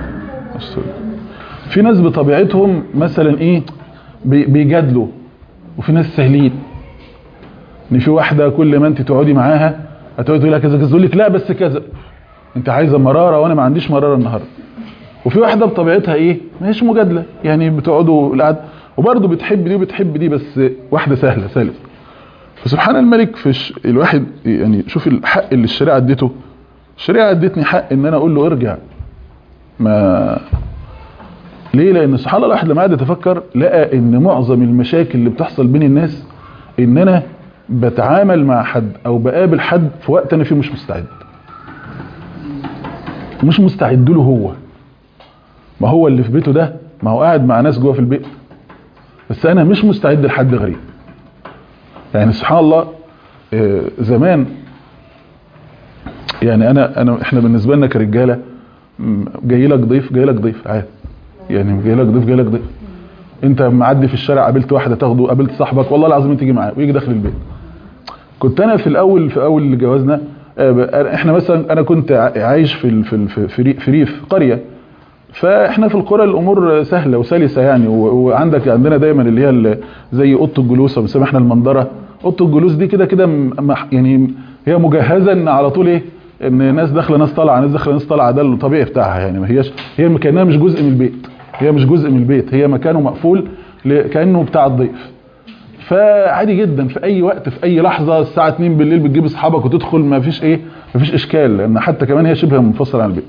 S2: في ناس بطبيعتهم مثلا ايه بي- بيجادلوا وفي ناس سهلين ان في واحده كل ما انت تقعدي معاها هتقعد تقول لها كذا كذا تقول لك لا بس كذا انت عايزه مراره وانا ما عنديش مراره النهارده وفي واحده بطبيعتها ايه مش مجادله يعني بتقعدوا القعد وبرضه بتحب دي وبتحب دي بس واحده سهله سلسه فسبحان الملك في ش... الواحد يعني شوف الحق اللي الشريعه اديته الشريعه ادتني حق ان انا اقول له ارجع ما ليه لان سبحان الله الواحد لما قعد يتفكر لقى ان معظم المشاكل اللي بتحصل بين الناس ان انا بتعامل مع حد او بقابل حد في وقت انا فيه مش مستعد مش مستعد له هو ما هو اللي في بيته ده ما هو قاعد مع ناس جوه في البيت بس انا مش مستعد لحد غريب يعني سبحان الله آه، زمان يعني انا انا احنا بالنسبه لنا كرجاله م، جاي لك ضيف جاي لك ضيف عادي يعني جاي لك ضيف جاي لك ضيف انت معدي في الشارع قابلت واحده تاخده قابلت صاحبك والله العظيم تيجي معاه ويجي داخل البيت كنت انا في الاول في اول جوازنا آه، ب- احنا مثلا انا كنت ع- عايش في ال- في ال- في في ري- في ريف قريه فاحنا في القرى الامور سهله وسلسه يعني و- وعندك عندنا دايما اللي هي ال- زي اوضه الجلوس او بنسميها احنا المنظره اوضه الجلوس دي كده كده م- مح- يعني هي مجهزه ان على طول ايه ان ناس داخله ناس طالعه ناس داخله ناس طالعه ده الطبيعي بتاعها يعني ما هياش هي كانها مش جزء من البيت هي مش جزء من البيت هي مكانه مقفول ل- كانه بتاع الضيف فعادي جدا في اي وقت في اي لحظه الساعه 2 بالليل بتجيب اصحابك وتدخل ما فيش ايه ما فيش اشكال لان حتى كمان هي شبه منفصله عن البيت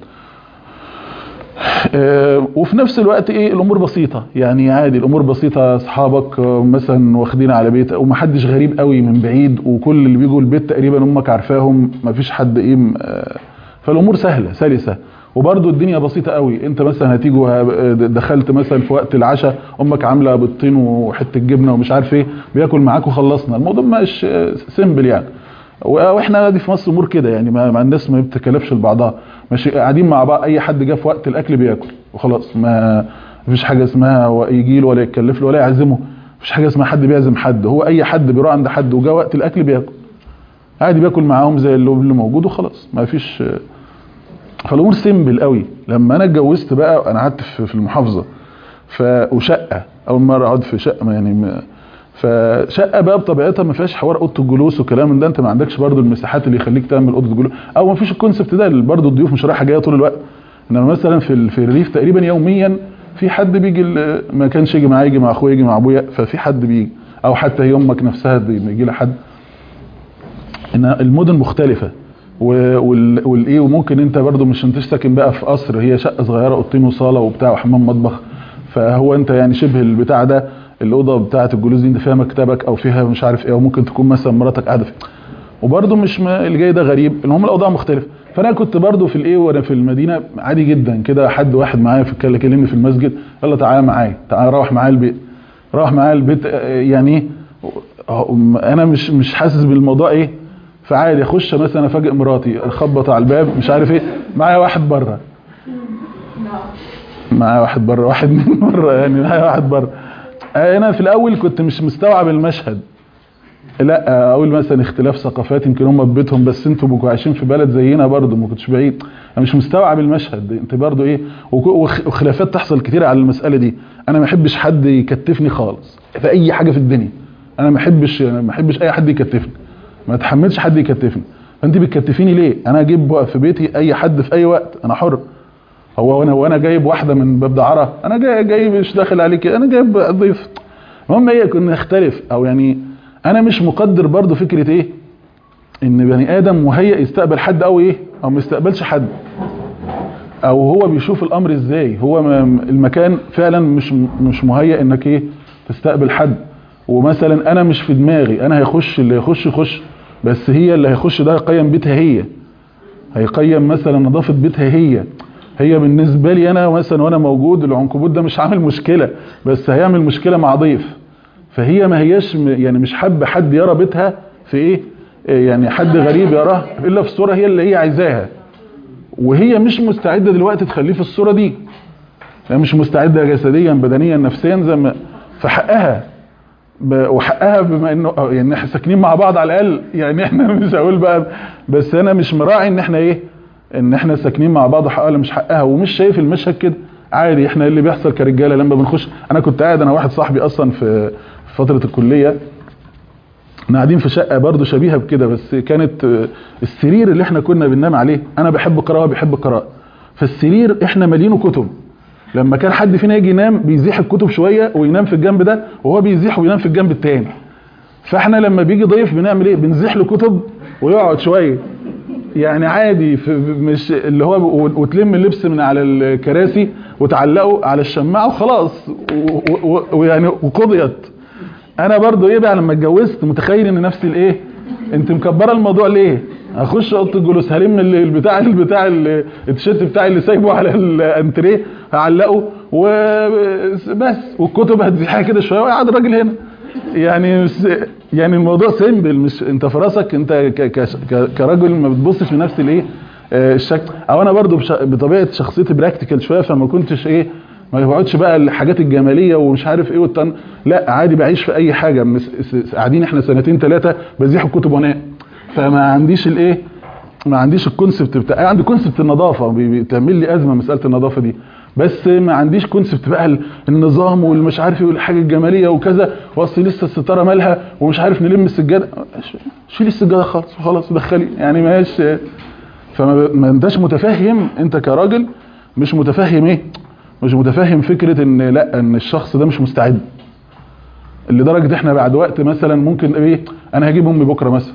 S2: آه، وفي نفس الوقت ايه الامور بسيطه يعني عادي الامور بسيطه اصحابك آه، مثلا واخدين على بيت ومحدش غريب قوي من بعيد وكل اللي بيجوا البيت تقريبا امك عارفاهم مفيش حد ايه م- آه، فالامور سهله سلسه وبرده الدنيا بسيطه قوي انت مثلا هتيجوا ه- دخلت مثلا في وقت العشاء امك عامله بيضتين وحته جبنه ومش عارف ايه بياكل معاك وخلصنا الموضوع مش سيمبل يعني واحنا دي في مصر امور كده يعني ما مع الناس ما بتتكلفش لبعضها ماشي قاعدين مع بعض اي حد جه في وقت الاكل بياكل وخلاص ما فيش حاجه اسمها يجي له ولا يتكلف له ولا يعزمه مفيش حاجه اسمها حد بيعزم حد هو اي حد بيروح عند حد وجا وقت الاكل بياكل عادي بياكل معاهم زي اللي اللي موجود وخلاص ما فيش فالامور سيمبل قوي لما انا اتجوزت بقى انا قعدت في في المحافظه ف وشقه اول مره اقعد في شقه يعني ما- فشقه بقى بطبيعتها ما فيهاش حوار اوضه الجلوس والكلام من ده انت ما عندكش برضو المساحات اللي يخليك تعمل اوضه جلوس او ما فيش الكونسبت ده برضو الضيوف مش رايحه جايه طول الوقت انما مثلا في ال- في الريف تقريبا يوميا في حد بيجي ال- ما كانش يجي معايا يجي مع اخويا يجي مع ابويا ففي حد بيجي او حتى هي امك نفسها بيجي لها حد ان المدن مختلفه و- وال- والايه وممكن انت برضو مش انت ساكن بقى في قصر هي شقه صغيره اوضتين وصاله وبتاع وحمام مطبخ فهو انت يعني شبه البتاع ده الاوضه بتاعه الجلوس دي انت فيها مكتبك او فيها مش عارف ايه وممكن تكون مثلا مراتك قاعده فيه وبرضو مش ما اللي جاي ده غريب المهم الاوضاع مختلفه فانا كنت برضو في الايه وانا في المدينه عادي جدا كده حد واحد معايا في الكلام كلمني في المسجد يلا تعالى معايا تعالى روح معايا البيت روح معايا البيت آه، يعني ايه انا مش مش حاسس بالموضوع ايه فعادي اخش مثلا افاجئ مراتي اخبط على الباب مش عارف ايه معايا واحد بره معايا واحد بره واحد من بره يعني معايا واحد بره انا في الاول كنت مش مستوعب المشهد لا اقول مثلا اختلاف ثقافات يمكن هم في بيتهم بس انتوا بكوا عايشين في بلد زينا برضه ما كنتش بعيد انا مش مستوعب المشهد انت برضه ايه وك- وخ- وخلافات تحصل كتير على المساله دي انا ما احبش حد يكتفني خالص في اي حاجه في الدنيا انا ما احبش انا ما احبش اي حد يكتفني ما اتحملش حد يكتفني فانت بتكتفيني ليه انا اجيب في بيتي اي حد في اي وقت انا حر هو وانا وانا جايب واحده من باب دعاره انا جاي جاي مش داخل عليك انا جايب ضيف المهم هي كنا نختلف او يعني انا مش مقدر برضو فكره ايه ان بني ادم مهيئ يستقبل حد او ايه او ما يستقبلش حد او هو بيشوف الامر ازاي هو م- المكان فعلا مش مش مهيئ انك ايه تستقبل حد ومثلا انا مش في دماغي انا هيخش اللي يخش يخش بس هي اللي هيخش ده هيقيم بيتها هي هيقيم مثلا نظافه بيتها هي هي بالنسبه لي انا مثلا وانا موجود العنكبوت ده مش عامل مشكله بس هيعمل مشكله مع ضيف فهي ما هياش م- يعني مش حابه حد يرى بيتها في ايه إيه يعني حد غريب يراه الا في الصوره هي اللي هي عايزاها وهي مش مستعده دلوقتي تخليه في الصوره دي هي مش مستعده جسديا بدنيا نفسيا زي ما فحقها ب- وحقها بما انه آه، يعني احنا ساكنين مع بعض على الاقل يعني احنا مش هقول بقى بس انا مش مراعي ان احنا ايه ان احنا ساكنين مع بعض وحقها ولا مش حقها ومش شايف المشهد كده عادي احنا اللي بيحصل كرجاله لما بنخش انا كنت قاعد انا واحد صاحبي اصلا في فتره الكليه احنا قاعدين في شقه برضه شبيهه بكده بس كانت آه، السرير اللي احنا كنا بننام عليه انا بحب القراءه بيحب القراءه فالسرير احنا مالينه كتب لما كان حد فينا يجي ينام بيزيح الكتب شويه وينام في الجنب ده وهو بيزيح وينام في الجنب التاني فاحنا لما بيجي ضيف بنعمل ايه بنزيح له كتب ويقعد شويه يعني عادي في مش اللي هو وتلم اللبس من على الكراسي وتعلقه على الشماعه وخلاص و- و- ويعني وقضيت انا برضو ايه بقى لما اتجوزت متخيل ان نفسي الايه انت مكبره الموضوع ليه اخش اوضه الجلوس هلم ال- البتاع البتاع ال- التيشيرت بتاعي اللي سايبه على الانتريه هعلقه وبس والكتب هتزيحها كده شويه وقاعد الراجل هنا يعني مش يعني الموضوع سيمبل مش انت في راسك انت ك ك ك كرجل ما بتبصش لنفس الايه آه، الشكل او انا برضو بش- بطبيعه شخصيتي براكتيكال شويه فما كنتش ايه ما بقعدش بقى الحاجات الجماليه ومش عارف ايه والتن لا عادي بعيش في اي حاجه مس- س- قاعدين احنا سنتين ثلاثه بزيح الكتب وانام فما عنديش الايه ما عنديش الكونسبت بتاع عندي كونسبت النظافه بي- بتعمل لي ازمه مساله النظافه دي بس ما عنديش كونسبت بقى ال- النظام والمش عارف ايه والحاجه الجماليه وكذا واصل لسه الستاره مالها ومش عارف نلم السجاده ش- شيلي السجاده خالص خلاص دخلي يعني ماش فما ما انتش متفهم انت كراجل مش متفهم ايه مش متفهم فكره ان لا ان الشخص ده مش مستعد لدرجه احنا بعد وقت مثلا ممكن ايه انا هجيب امي بكره مثلا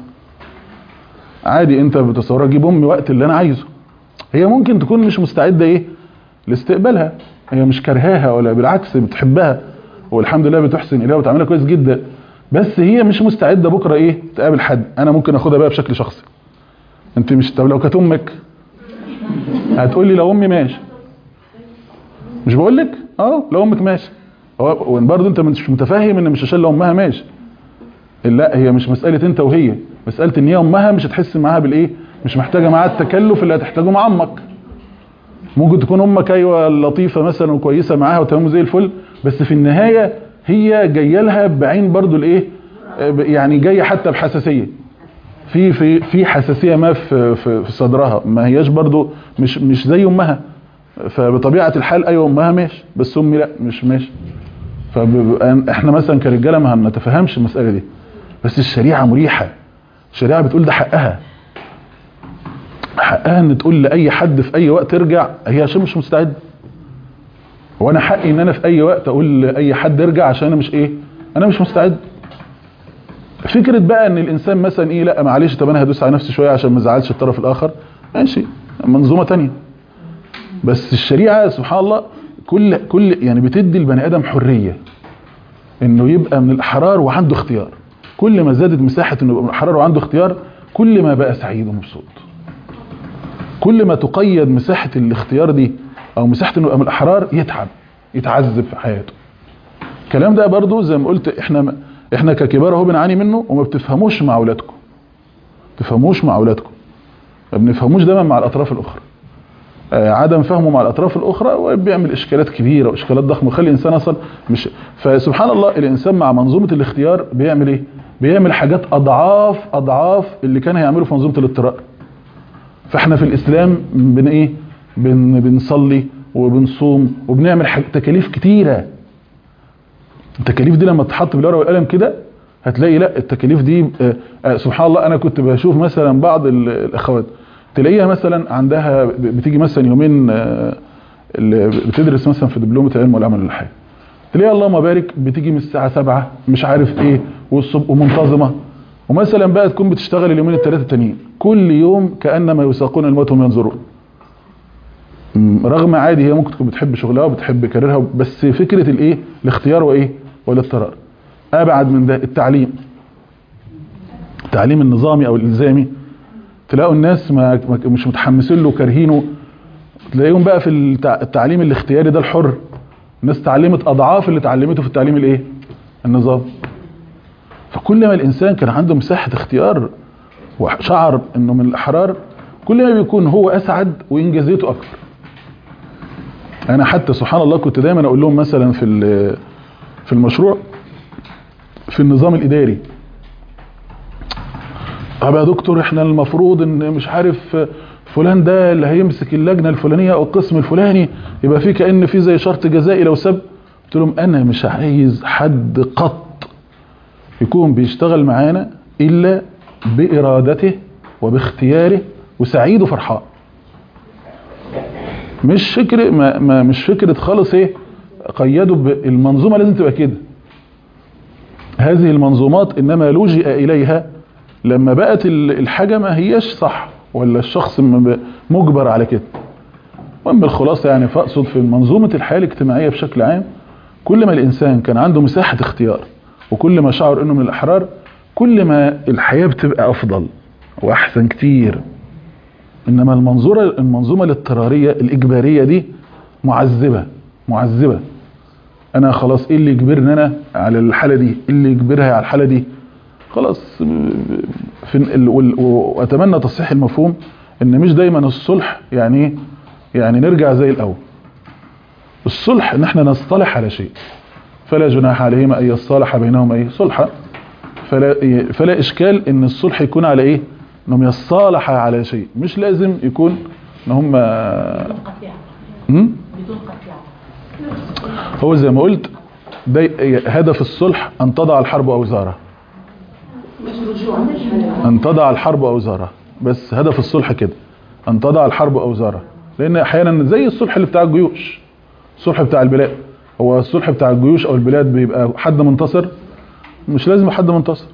S2: عادي انت بتصور اجيب امي وقت اللي انا عايزه هي ممكن تكون مش مستعده ايه لاستقبالها هي مش كرهاها ولا بالعكس بتحبها والحمد لله بتحسن اليها وتعملها كويس جدا بس هي مش مستعده بكره ايه تقابل حد انا ممكن اخدها بقى بشكل شخصي انت مش طب لو كانت امك هتقول لي لو امي ماشي مش بقول لك اه لو امك ماشي هو برضه انت مش متفاهم ان مش عشان لو امها ماشي لا هي مش مساله انت وهي مساله ان هي امها مش هتحس معاها بالايه مش محتاجه معاها التكلف اللي هتحتاجه مع امك ممكن تكون امك ايوه لطيفه مثلا وكويسه معاها وتمام زي الفل بس في النهايه هي جايه لها بعين برضو الايه آه، يعني جايه حتى بحساسيه في في في حساسيه ما في في, في صدرها ما هياش برضو مش مش زي امها فبطبيعه الحال ايوه امها ماشي بس امي لا مش ماشي فاحنا مثلا كرجاله ما هنتفهمش المساله دي بس الشريعه مريحه الشريعه بتقول ده حقها حقها ان تقول لاي حد في اي وقت ارجع هي عشان مش مستعد وانا حقي ان انا في اي وقت اقول لاي حد ارجع عشان انا مش ايه انا مش مستعد فكره بقى ان الانسان مثلا ايه لا معلش طب انا هدوس على نفسي شويه عشان ما ازعلش الطرف الاخر ماشي منظومه تانية بس الشريعه سبحان الله كل كل يعني بتدي البني ادم حريه انه يبقى من الاحرار وعنده اختيار كل ما زادت مساحه انه يبقى من الاحرار وعنده اختيار كل ما بقى سعيد ومبسوط كل ما تقيد مساحه الاختيار دي او مساحه انه يبقى من الاحرار يتعب يتعذب في حياته الكلام ده برضو زي ما قلت احنا احنا ككبار اهو بنعاني منه وما بتفهموش مع اولادكم تفهموش مع اولادكم ما بنفهموش دايما مع الاطراف الاخرى آه، عدم فهمه مع الاطراف الاخرى بيعمل اشكالات كبيره واشكالات ضخمه ويخلي الانسان اصلا مش فسبحان الله الانسان مع منظومه الاختيار بيعمل ايه بيعمل حاجات اضعاف اضعاف اللي كان هيعمله في منظومه الاضطرار فاحنا في الاسلام بن ايه بن بنصلي وبنصوم وبنعمل حاج- تكاليف كتيره التكاليف دي لما تتحط بالورقه والقلم كده هتلاقي لا التكاليف دي آه، آه، سبحان الله انا كنت بشوف مثلا بعض ال- الاخوات تلاقيها مثلا عندها ب- بتيجي مثلا يومين آه، اللي بتدرس مثلا في دبلومه العلم والعمل ولا حاجه تلاقيها اللهم بارك بتيجي من الساعه 7 مش عارف ايه والصبح ومنتظمه ومثلا بقى تكون بتشتغل اليومين الثلاثه التانيين كل يوم كانما يساقون الموت وهم ينظرون م، رغم عادي هي ممكن تكون بتحب شغلها وبتحب كاريرها بس فكره الايه الاختيار وايه والاضطرار ابعد من ده التعليم التعليم النظامي او الالزامي تلاقوا الناس ما ما- مش متحمسين له وكارهينه تلاقيهم بقى في التع- التعليم الاختياري ده الحر الناس اتعلمت اضعاف اللي اتعلمته في التعليم الايه النظام فكل ما الانسان كان عنده مساحه اختيار وشعر انه من الاحرار كل ما بيكون هو اسعد وانجازاته اكبر انا حتى سبحان الله كنت دايما اقول لهم مثلا في ال- في المشروع في النظام الاداري طب يا دكتور احنا المفروض ان مش عارف فلان ده اللي هيمسك اللجنه الفلانيه او القسم الفلاني يبقى في كان في زي شرط جزائي لو سب قلت لهم انا مش عايز حد قط يكون بيشتغل معانا الا بارادته وباختياره وسعيد وفرحان مش فكرة ما ما مش فكرة خالص ايه قيدوا بالمنظومة لازم تبقى كده هذه المنظومات انما لجئ اليها لما بقت ال- الحاجة ما هياش صح ولا الشخص م- مجبر على كده المهم الخلاصة يعني فاقصد في منظومة الحياة الاجتماعية بشكل عام كل ما الانسان كان عنده مساحة اختيار وكل ما شعر انه من الاحرار كل ما الحياة بتبقى افضل واحسن كتير انما المنظورة المنظومة الاضطرارية الاجبارية دي معذبة معذبة انا خلاص ايه اللي يجبرني انا على الحالة دي ايه اللي يجبرها على الحالة دي خلاص في ال- وال- واتمنى تصحيح المفهوم ان مش دايما الصلح يعني ايه يعني نرجع زي الاول الصلح ان احنا نصطلح على شيء فلا جناح عليهما ان يصالح بينهما ايه صلحا فلا فلا اشكال ان الصلح يكون على ايه انهم يصالحا على شيء مش لازم يكون ان هم
S3: قطيعة
S2: هم؟
S3: بدون قطيعة
S2: هو زي ما قلت ده هدف الصلح ان تضع الحرب اوزارها
S3: مش رجوع
S2: ان تضع الحرب اوزارها بس هدف الصلح كده ان تضع الحرب اوزارها لان احيانا زي الصلح اللي بتاع الجيوش الصلح بتاع البلاد هو الصلح بتاع الجيوش او البلاد بيبقى حد منتصر مش لازم حد منتصر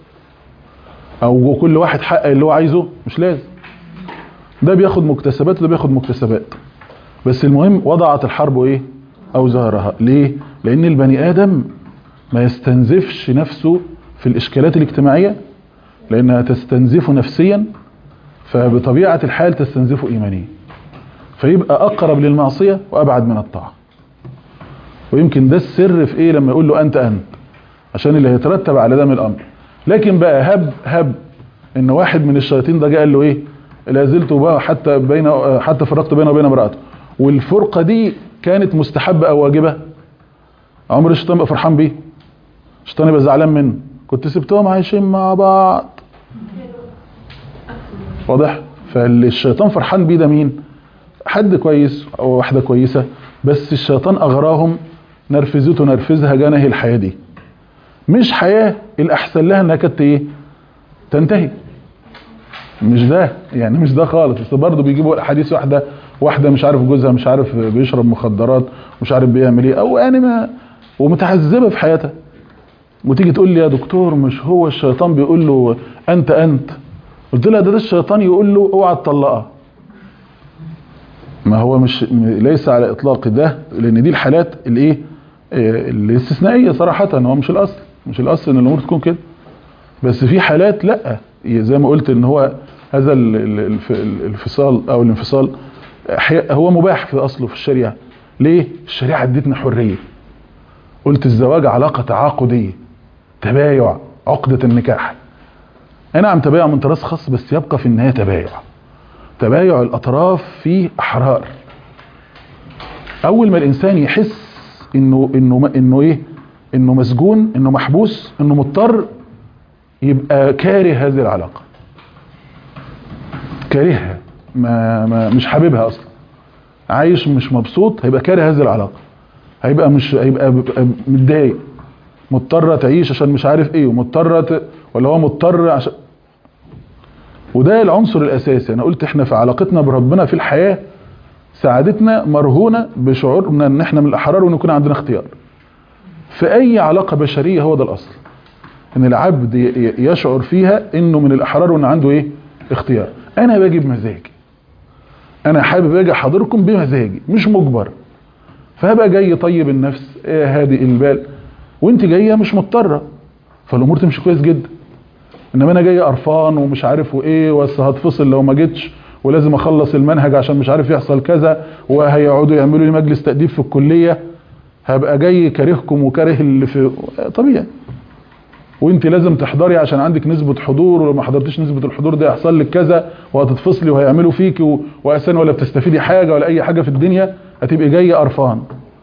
S2: او كل واحد حقق اللي هو عايزه مش لازم ده بياخد مكتسبات وده بياخد مكتسبات بس المهم وضعت الحرب ايه اوزارها ليه لان البني ادم ما يستنزفش نفسه في الاشكالات الاجتماعيه لانها تستنزفه نفسيا فبطبيعه الحال تستنزفه ايمانيا فيبقى اقرب للمعصيه وابعد من الطاعه ويمكن ده السر في ايه لما يقول له انت انت عشان اللي هيترتب على ده من الامر لكن بقى هب هب ان واحد من الشياطين ده جه قال له ايه لا زلت بقى حتى بين حتى فرقت بينه وبين امراته والفرقه دي كانت مستحبه او واجبه عمر الشيطان بقى فرحان بيه الشيطان يبقى زعلان منه كنت سبتهم عايشين مع بعض واضح فالشيطان فرحان بيه ده مين حد كويس او واحده كويسه بس الشيطان اغراهم نرفزته نرفزها جنه الحياه دي مش حياه الاحسن لها انها كانت ايه تنتهي مش ده يعني مش ده خالص بس برضه بيجيبوا الاحاديث واحده واحده مش عارف جوزها مش عارف بيشرب مخدرات مش عارف بيعمل ايه او يعني ما ومتعذبه في حياتها وتيجي تقول لي يا دكتور مش هو الشيطان بيقول له انت انت قلت لها ده, ده الشيطان يقول له اوعى تطلقها ما هو مش م- ليس على اطلاق ده لان دي الحالات الايه آه، الاستثنائيه صراحه هو مش الاصل مش الاصل ان الامور تكون كده بس في حالات لا زي ما قلت ان هو هذا ال- ال- الف- الانفصال او الانفصال أحياء- هو مباح في اصله في الشريعه ليه الشريعه ادتنا حريه قلت الزواج علاقه تعاقديه تبايع عقده النكاح انا عم تبايع من طراز خاص بس يبقى في النهايه تبايع تبايع الاطراف فيه احرار اول ما الانسان يحس انه انه انه ايه انه مسجون انه محبوس انه مضطر يبقى كاره هذه العلاقه كارهها ما, ما مش حاببها اصلا عايش مش مبسوط هيبقى كاره هذه العلاقه هيبقى مش هيبقى بيبقى متضايق مضطره تعيش عشان مش عارف ايه ومضطره ت... ولا هو مضطر عشان وده العنصر الاساسي انا قلت احنا في علاقتنا بربنا في الحياه سعادتنا مرهونه بشعورنا ان احنا من الاحرار وان يكون عندنا اختيار في اي علاقه بشريه هو ده الاصل ان العبد ي- ي- يشعر فيها انه من الاحرار وان عنده ايه اختيار انا باجي بمزاجي انا حابب اجي احاضركم بمزاجي مش مجبر فهبقى جاي طيب النفس إيه هادئ البال وانت جايه مش مضطره فالامور تمشي كويس جدا انما انا جاي قرفان ومش عارف وايه بس هتفصل لو ما جيتش ولازم اخلص المنهج عشان مش عارف يحصل كذا وهيقعدوا يعملوا لي مجلس تأديب في الكليه هبقى جاي كارهكم وكاره اللي في طبيعي وانت لازم تحضري عشان عندك نسبة حضور ولو ما حضرتيش نسبة الحضور ده يحصل لك كذا وهتتفصلي وهيعملوا فيكي و- واساسا ولا بتستفيدي حاجة ولا اي حاجة في الدنيا هتبقي جاية قرفان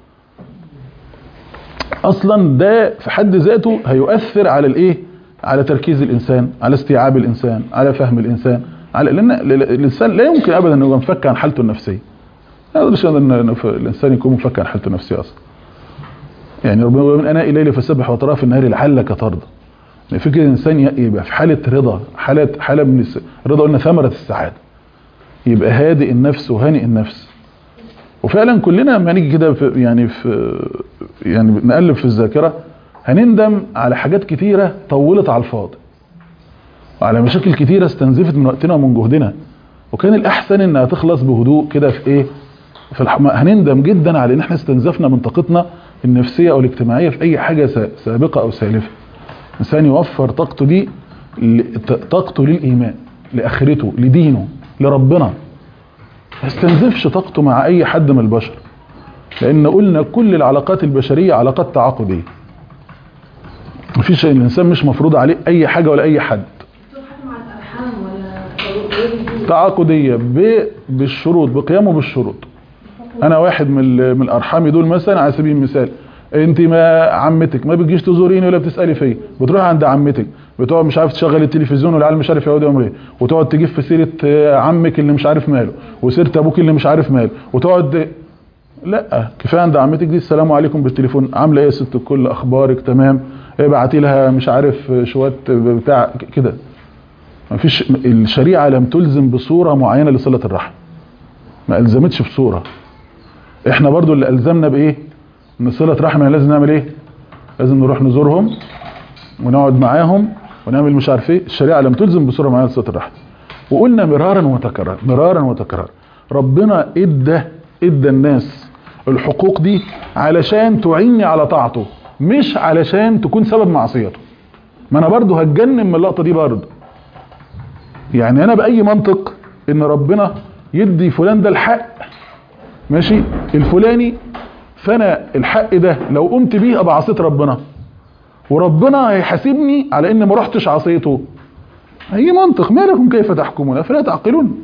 S2: اصلا ده في حد ذاته هيؤثر على الايه على تركيز الانسان على استيعاب الانسان على فهم الانسان على لان ال- الانسان لا يمكن ابدا انه يبقى منفك عن حالته النفسيه لا يقدرش ان إن الانسان يكون منفك عن حالته النفسيه اصلا يعني ربنا يقول من انا الليل فسبح واطراف النهار لعلك ترضى فكره الانسان ي- يبقى في حاله رضا حاله حاله من الس... رضا قلنا ثمره السعاده يبقى هادئ النفس وهانئ النفس وفعلا كلنا لما نيجي كده في يعني في يعني نقلب في الذاكره هنندم على حاجات كتيره طولت على الفاضي وعلى مشاكل كتيره استنزفت من وقتنا ومن جهدنا وكان الاحسن انها تخلص بهدوء كده في ايه في الح... هنندم جدا على ان احنا استنزفنا من طاقتنا النفسيه او الاجتماعيه في اي حاجه س- سابقه او سالفه الانسان يوفر طاقته دي ل- ط- طاقته للايمان لاخرته لدينه لربنا ما يستنزفش طاقته مع اي حد من البشر لان قلنا كل العلاقات البشريه علاقات تعاقديه مفيش الانسان مش مفروض عليه اي حاجه ولا اي حد
S3: حتى مع الارحام ولا
S2: تعاقديه ب- بالشروط بقيامه بالشروط انا واحد من ال- من الارحام دول مثلا على سبيل المثال انت ما عمتك ما بتجيش تزوريني ولا بتسالي فيا بتروح عند عمتك بتقعد مش عارف تشغل التلفزيون والعيال مش عارف يقعدوا يعملوا ايه وتقعد تجيب في سيره آه، عمك اللي مش عارف ماله وسيره ابوك اللي مش عارف ماله وتقعد لا كفايه عند عمتك دي السلام عليكم بالتليفون عامله ايه يا ست الكل اخبارك تمام ابعتي لها مش عارف شويه بتاع كده مفيش الشريعه لم تلزم بصوره معينه لصله الرحم ما الزمتش بصوره احنا برضو اللي الزمنا بايه ان صله رحم يعني لازم نعمل ايه لازم نروح نزورهم ونقعد معاهم ونعمل مش عارف ايه الشريعه لم تلزم بصوره معينه لصله الرحم وقلنا مرارا وتكرارا مرارا وتكرارا ربنا ادى ادى الناس الحقوق دي علشان تعيني على طاعته مش علشان تكون سبب معصيته ما انا برضو هتجنن من اللقطه دي برضو يعني انا باي منطق ان ربنا يدي فلان ده الحق ماشي الفلاني فانا الحق ده لو قمت بيه ابقى عصيت ربنا وربنا هيحاسبني على ان ما رحتش عصيته اي منطق ما لكم كيف تحكمون افلا تعقلون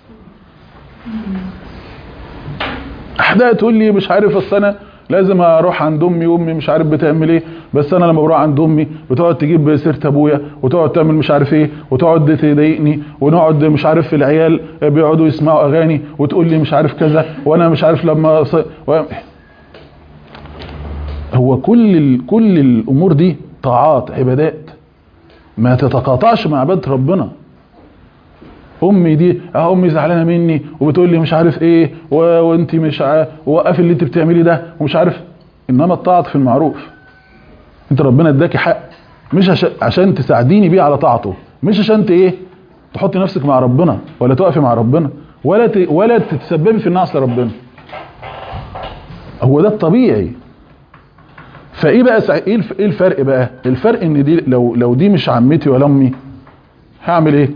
S2: احداث تقول لي مش عارف اصل انا لازم اروح عند امي وامي مش عارف بتعمل ايه بس انا لما بروح عند امي بتقعد تجيب سيره ابويا وتقعد تعمل مش عارف ايه وتقعد تضايقني ونقعد مش عارف في العيال بيقعدوا يسمعوا اغاني وتقول لي مش عارف كذا وانا مش عارف لما ص... و... هو كل ال... كل الامور دي طاعات عبادات ما تتقاطعش مع عباده ربنا امي دي اه امي زعلانه مني وبتقول لي مش عارف ايه و... وانت مش عارف وقف اللي انت بتعمليه ده ومش عارف انما الطاعه في المعروف انت ربنا اداكي حق مش عشان, عشان تساعديني بيه على طاعته مش عشان ت ايه تحطي نفسك مع ربنا ولا تقفي مع ربنا ولا ت... ولا تتسببي في النعس لربنا هو ده الطبيعي فايه بقى سع... ايه الف... ايه الفرق بقى الفرق ان دي لو لو دي مش عمتي ولا امي هعمل ايه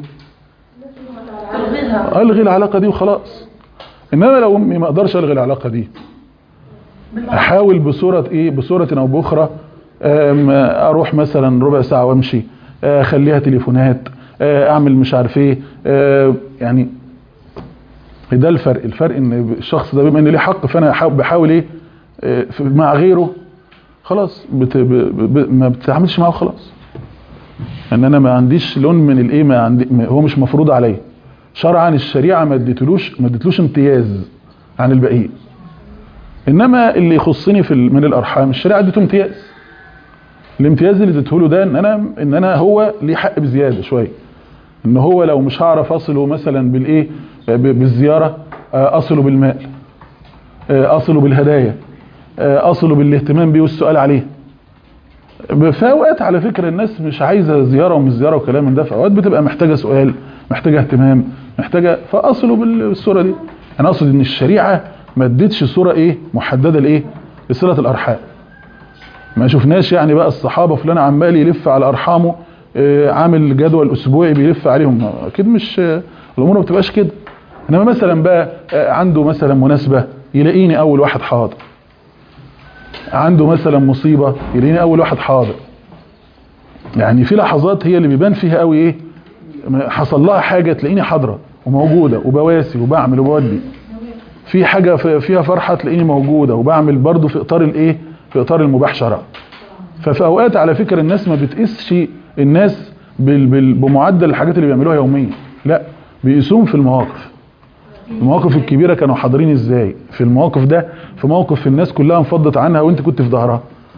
S2: الغي العلاقه دي وخلاص انما لو امي ما اقدرش الغي العلاقه دي احاول بصوره ايه بصوره او باخرى أم، اروح مثلا ربع ساعه وامشي أه، اخليها تليفونات أه، اعمل مش عارف ايه أه، يعني ده الفرق الفرق ان الشخص ده بما ان ليه حق فانا حاول- بحاول ايه أه، في- مع غيره خلاص بت ب ب ما بتتعاملش معاه خلاص ان انا ما عنديش لون من الايه ما عندي ما- هو مش مفروض عليا شرعا الشريعه ما اديتلوش ما اديتلوش امتياز عن الباقيين انما اللي يخصني في ال- من الارحام الشريعه اديته امتياز الامتياز اللي اديته له ده ان انا ان انا هو ليه حق بزياده شويه ان هو لو مش هعرف اصله مثلا بالايه ب- بالزياره آه، اصله بالمال آه، اصله بالهدايا آه، اصله بالاهتمام بيه والسؤال عليه في اوقات على فكره الناس مش عايزه زياره ومش زياره وكلام من ده في اوقات بتبقى محتاجه سؤال محتاجه اهتمام محتاجه فاصله بالصوره دي انا اقصد ان الشريعه ما ادتش صوره ايه محدده لايه لصله الارحام ما شفناش يعني بقى الصحابه فلان عمال يلف على ارحامه آه، عامل جدول اسبوعي بيلف عليهم اكيد مش آه، الامور ما بتبقاش كده انما مثلا بقى آه، عنده مثلا مناسبه يلاقيني اول واحد حاضر عنده مثلا مصيبه يلاقيني اول واحد حاضر يعني في لحظات هي اللي بيبان فيها قوي ايه حصل لها حاجه تلاقيني حاضره وموجوده وبواسي وبعمل وبودي في حاجه في- فيها فرحه تلاقيني موجوده وبعمل برضو في اطار الايه في اطار المباح شرعا ففي اوقات على فكره الناس ما بتقيسش الناس بال بال بمعدل الحاجات اللي بيعملوها يوميا لا بيقيسوهم في المواقف المواقف الكبيره كانوا حاضرين ازاي في المواقف ده في موقف الناس كلها انفضت عنها وانت كنت في ظهرها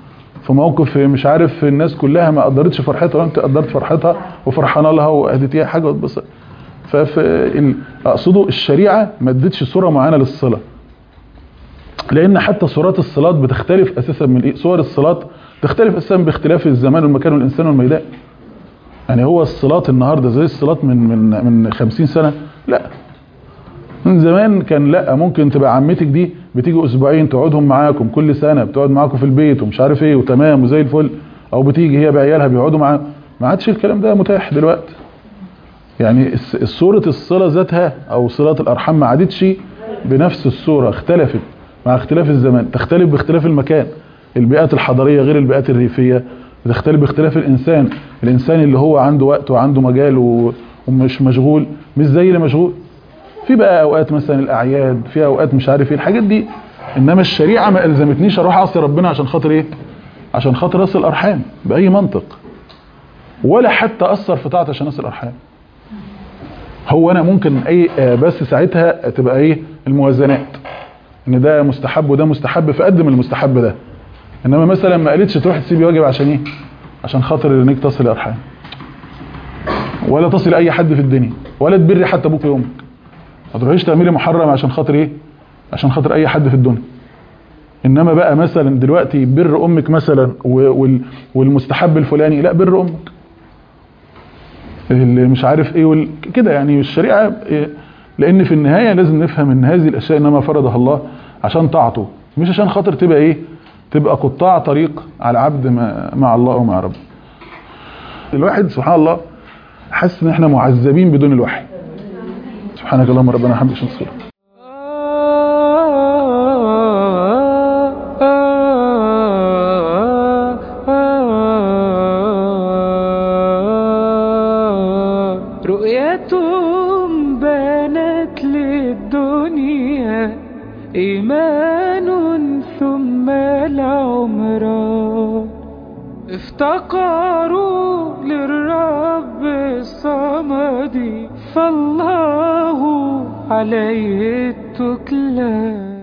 S2: في موقف مش عارف الناس كلها ما قدرتش فرحتها وانت قدرت فرحتها وفرحانه لها واديتيها حاجه وتبسط ففي ال- اقصده الشريعه ما ادتش صوره معينه للصله لان حتى صورات الصلاه بتختلف اساسا من ايه صور الصلاه تختلف اساسا باختلاف الزمان والمكان والانسان والميدان يعني هو الصلاه النهارده زي الصلاه من من من 50 سنه لا من زمان كان لا ممكن تبقى عمتك دي بتيجي اسبوعين تقعدهم معاكم كل سنه بتقعد معاكم في البيت ومش عارف ايه وتمام وزي الفل او بتيجي هي بعيالها بيقعدوا معاها ما عادش الكلام ده متاح دلوقتي يعني الس- صورة الصلة ذاتها او صلة الارحام ما عادتش بنفس الصورة اختلفت مع اختلاف الزمان تختلف باختلاف المكان البيئات الحضرية غير البيئات الريفية بتختلف باختلاف الانسان الانسان اللي هو عنده وقت وعنده مجال و- ومش مشغول مش زي اللي مشغول في بقى اوقات مثلا الاعياد في اوقات مش عارف ايه الحاجات دي انما الشريعه ما الزمتنيش اروح اعصي ربنا عشان خاطر ايه عشان خاطر اصل الارحام باي منطق ولا حتى اثر في طاعه عشان اصل الارحام هو انا ممكن اي آه، بس ساعتها تبقى ايه الموازنات ان ده مستحب وده مستحب فقدم المستحب ده انما مثلا ما قالتش تروح تسيبي واجب عشان ايه عشان خاطر انك تصل الارحام ولا تصل اي حد في الدنيا ولا تبري حتى ابوك وامك ما تروحيش تعملي محرم عشان خاطر ايه عشان خاطر اي حد في الدنيا انما بقى مثلا دلوقتي بر امك مثلا و- وال- والمستحب الفلاني لا بر امك اللي مش عارف ايه وال... كده يعني الشريعه إيه؟ لان في النهايه لازم نفهم ان هذه الاشياء انما فرضها الله عشان طاعته مش عشان خاطر تبقى ايه تبقى قطاع طريق على عبد ما- مع الله ومع ربه الواحد سبحان الله حاسس ان احنا معذبين بدون الوحي سبحانك اللهم ربنا وبحمدك اشهد ان لا إله إلا أنت.
S1: رؤية بانت للدنيا إيمان ثم العمران افتقروا للرب الصمد فالله عليه التكلان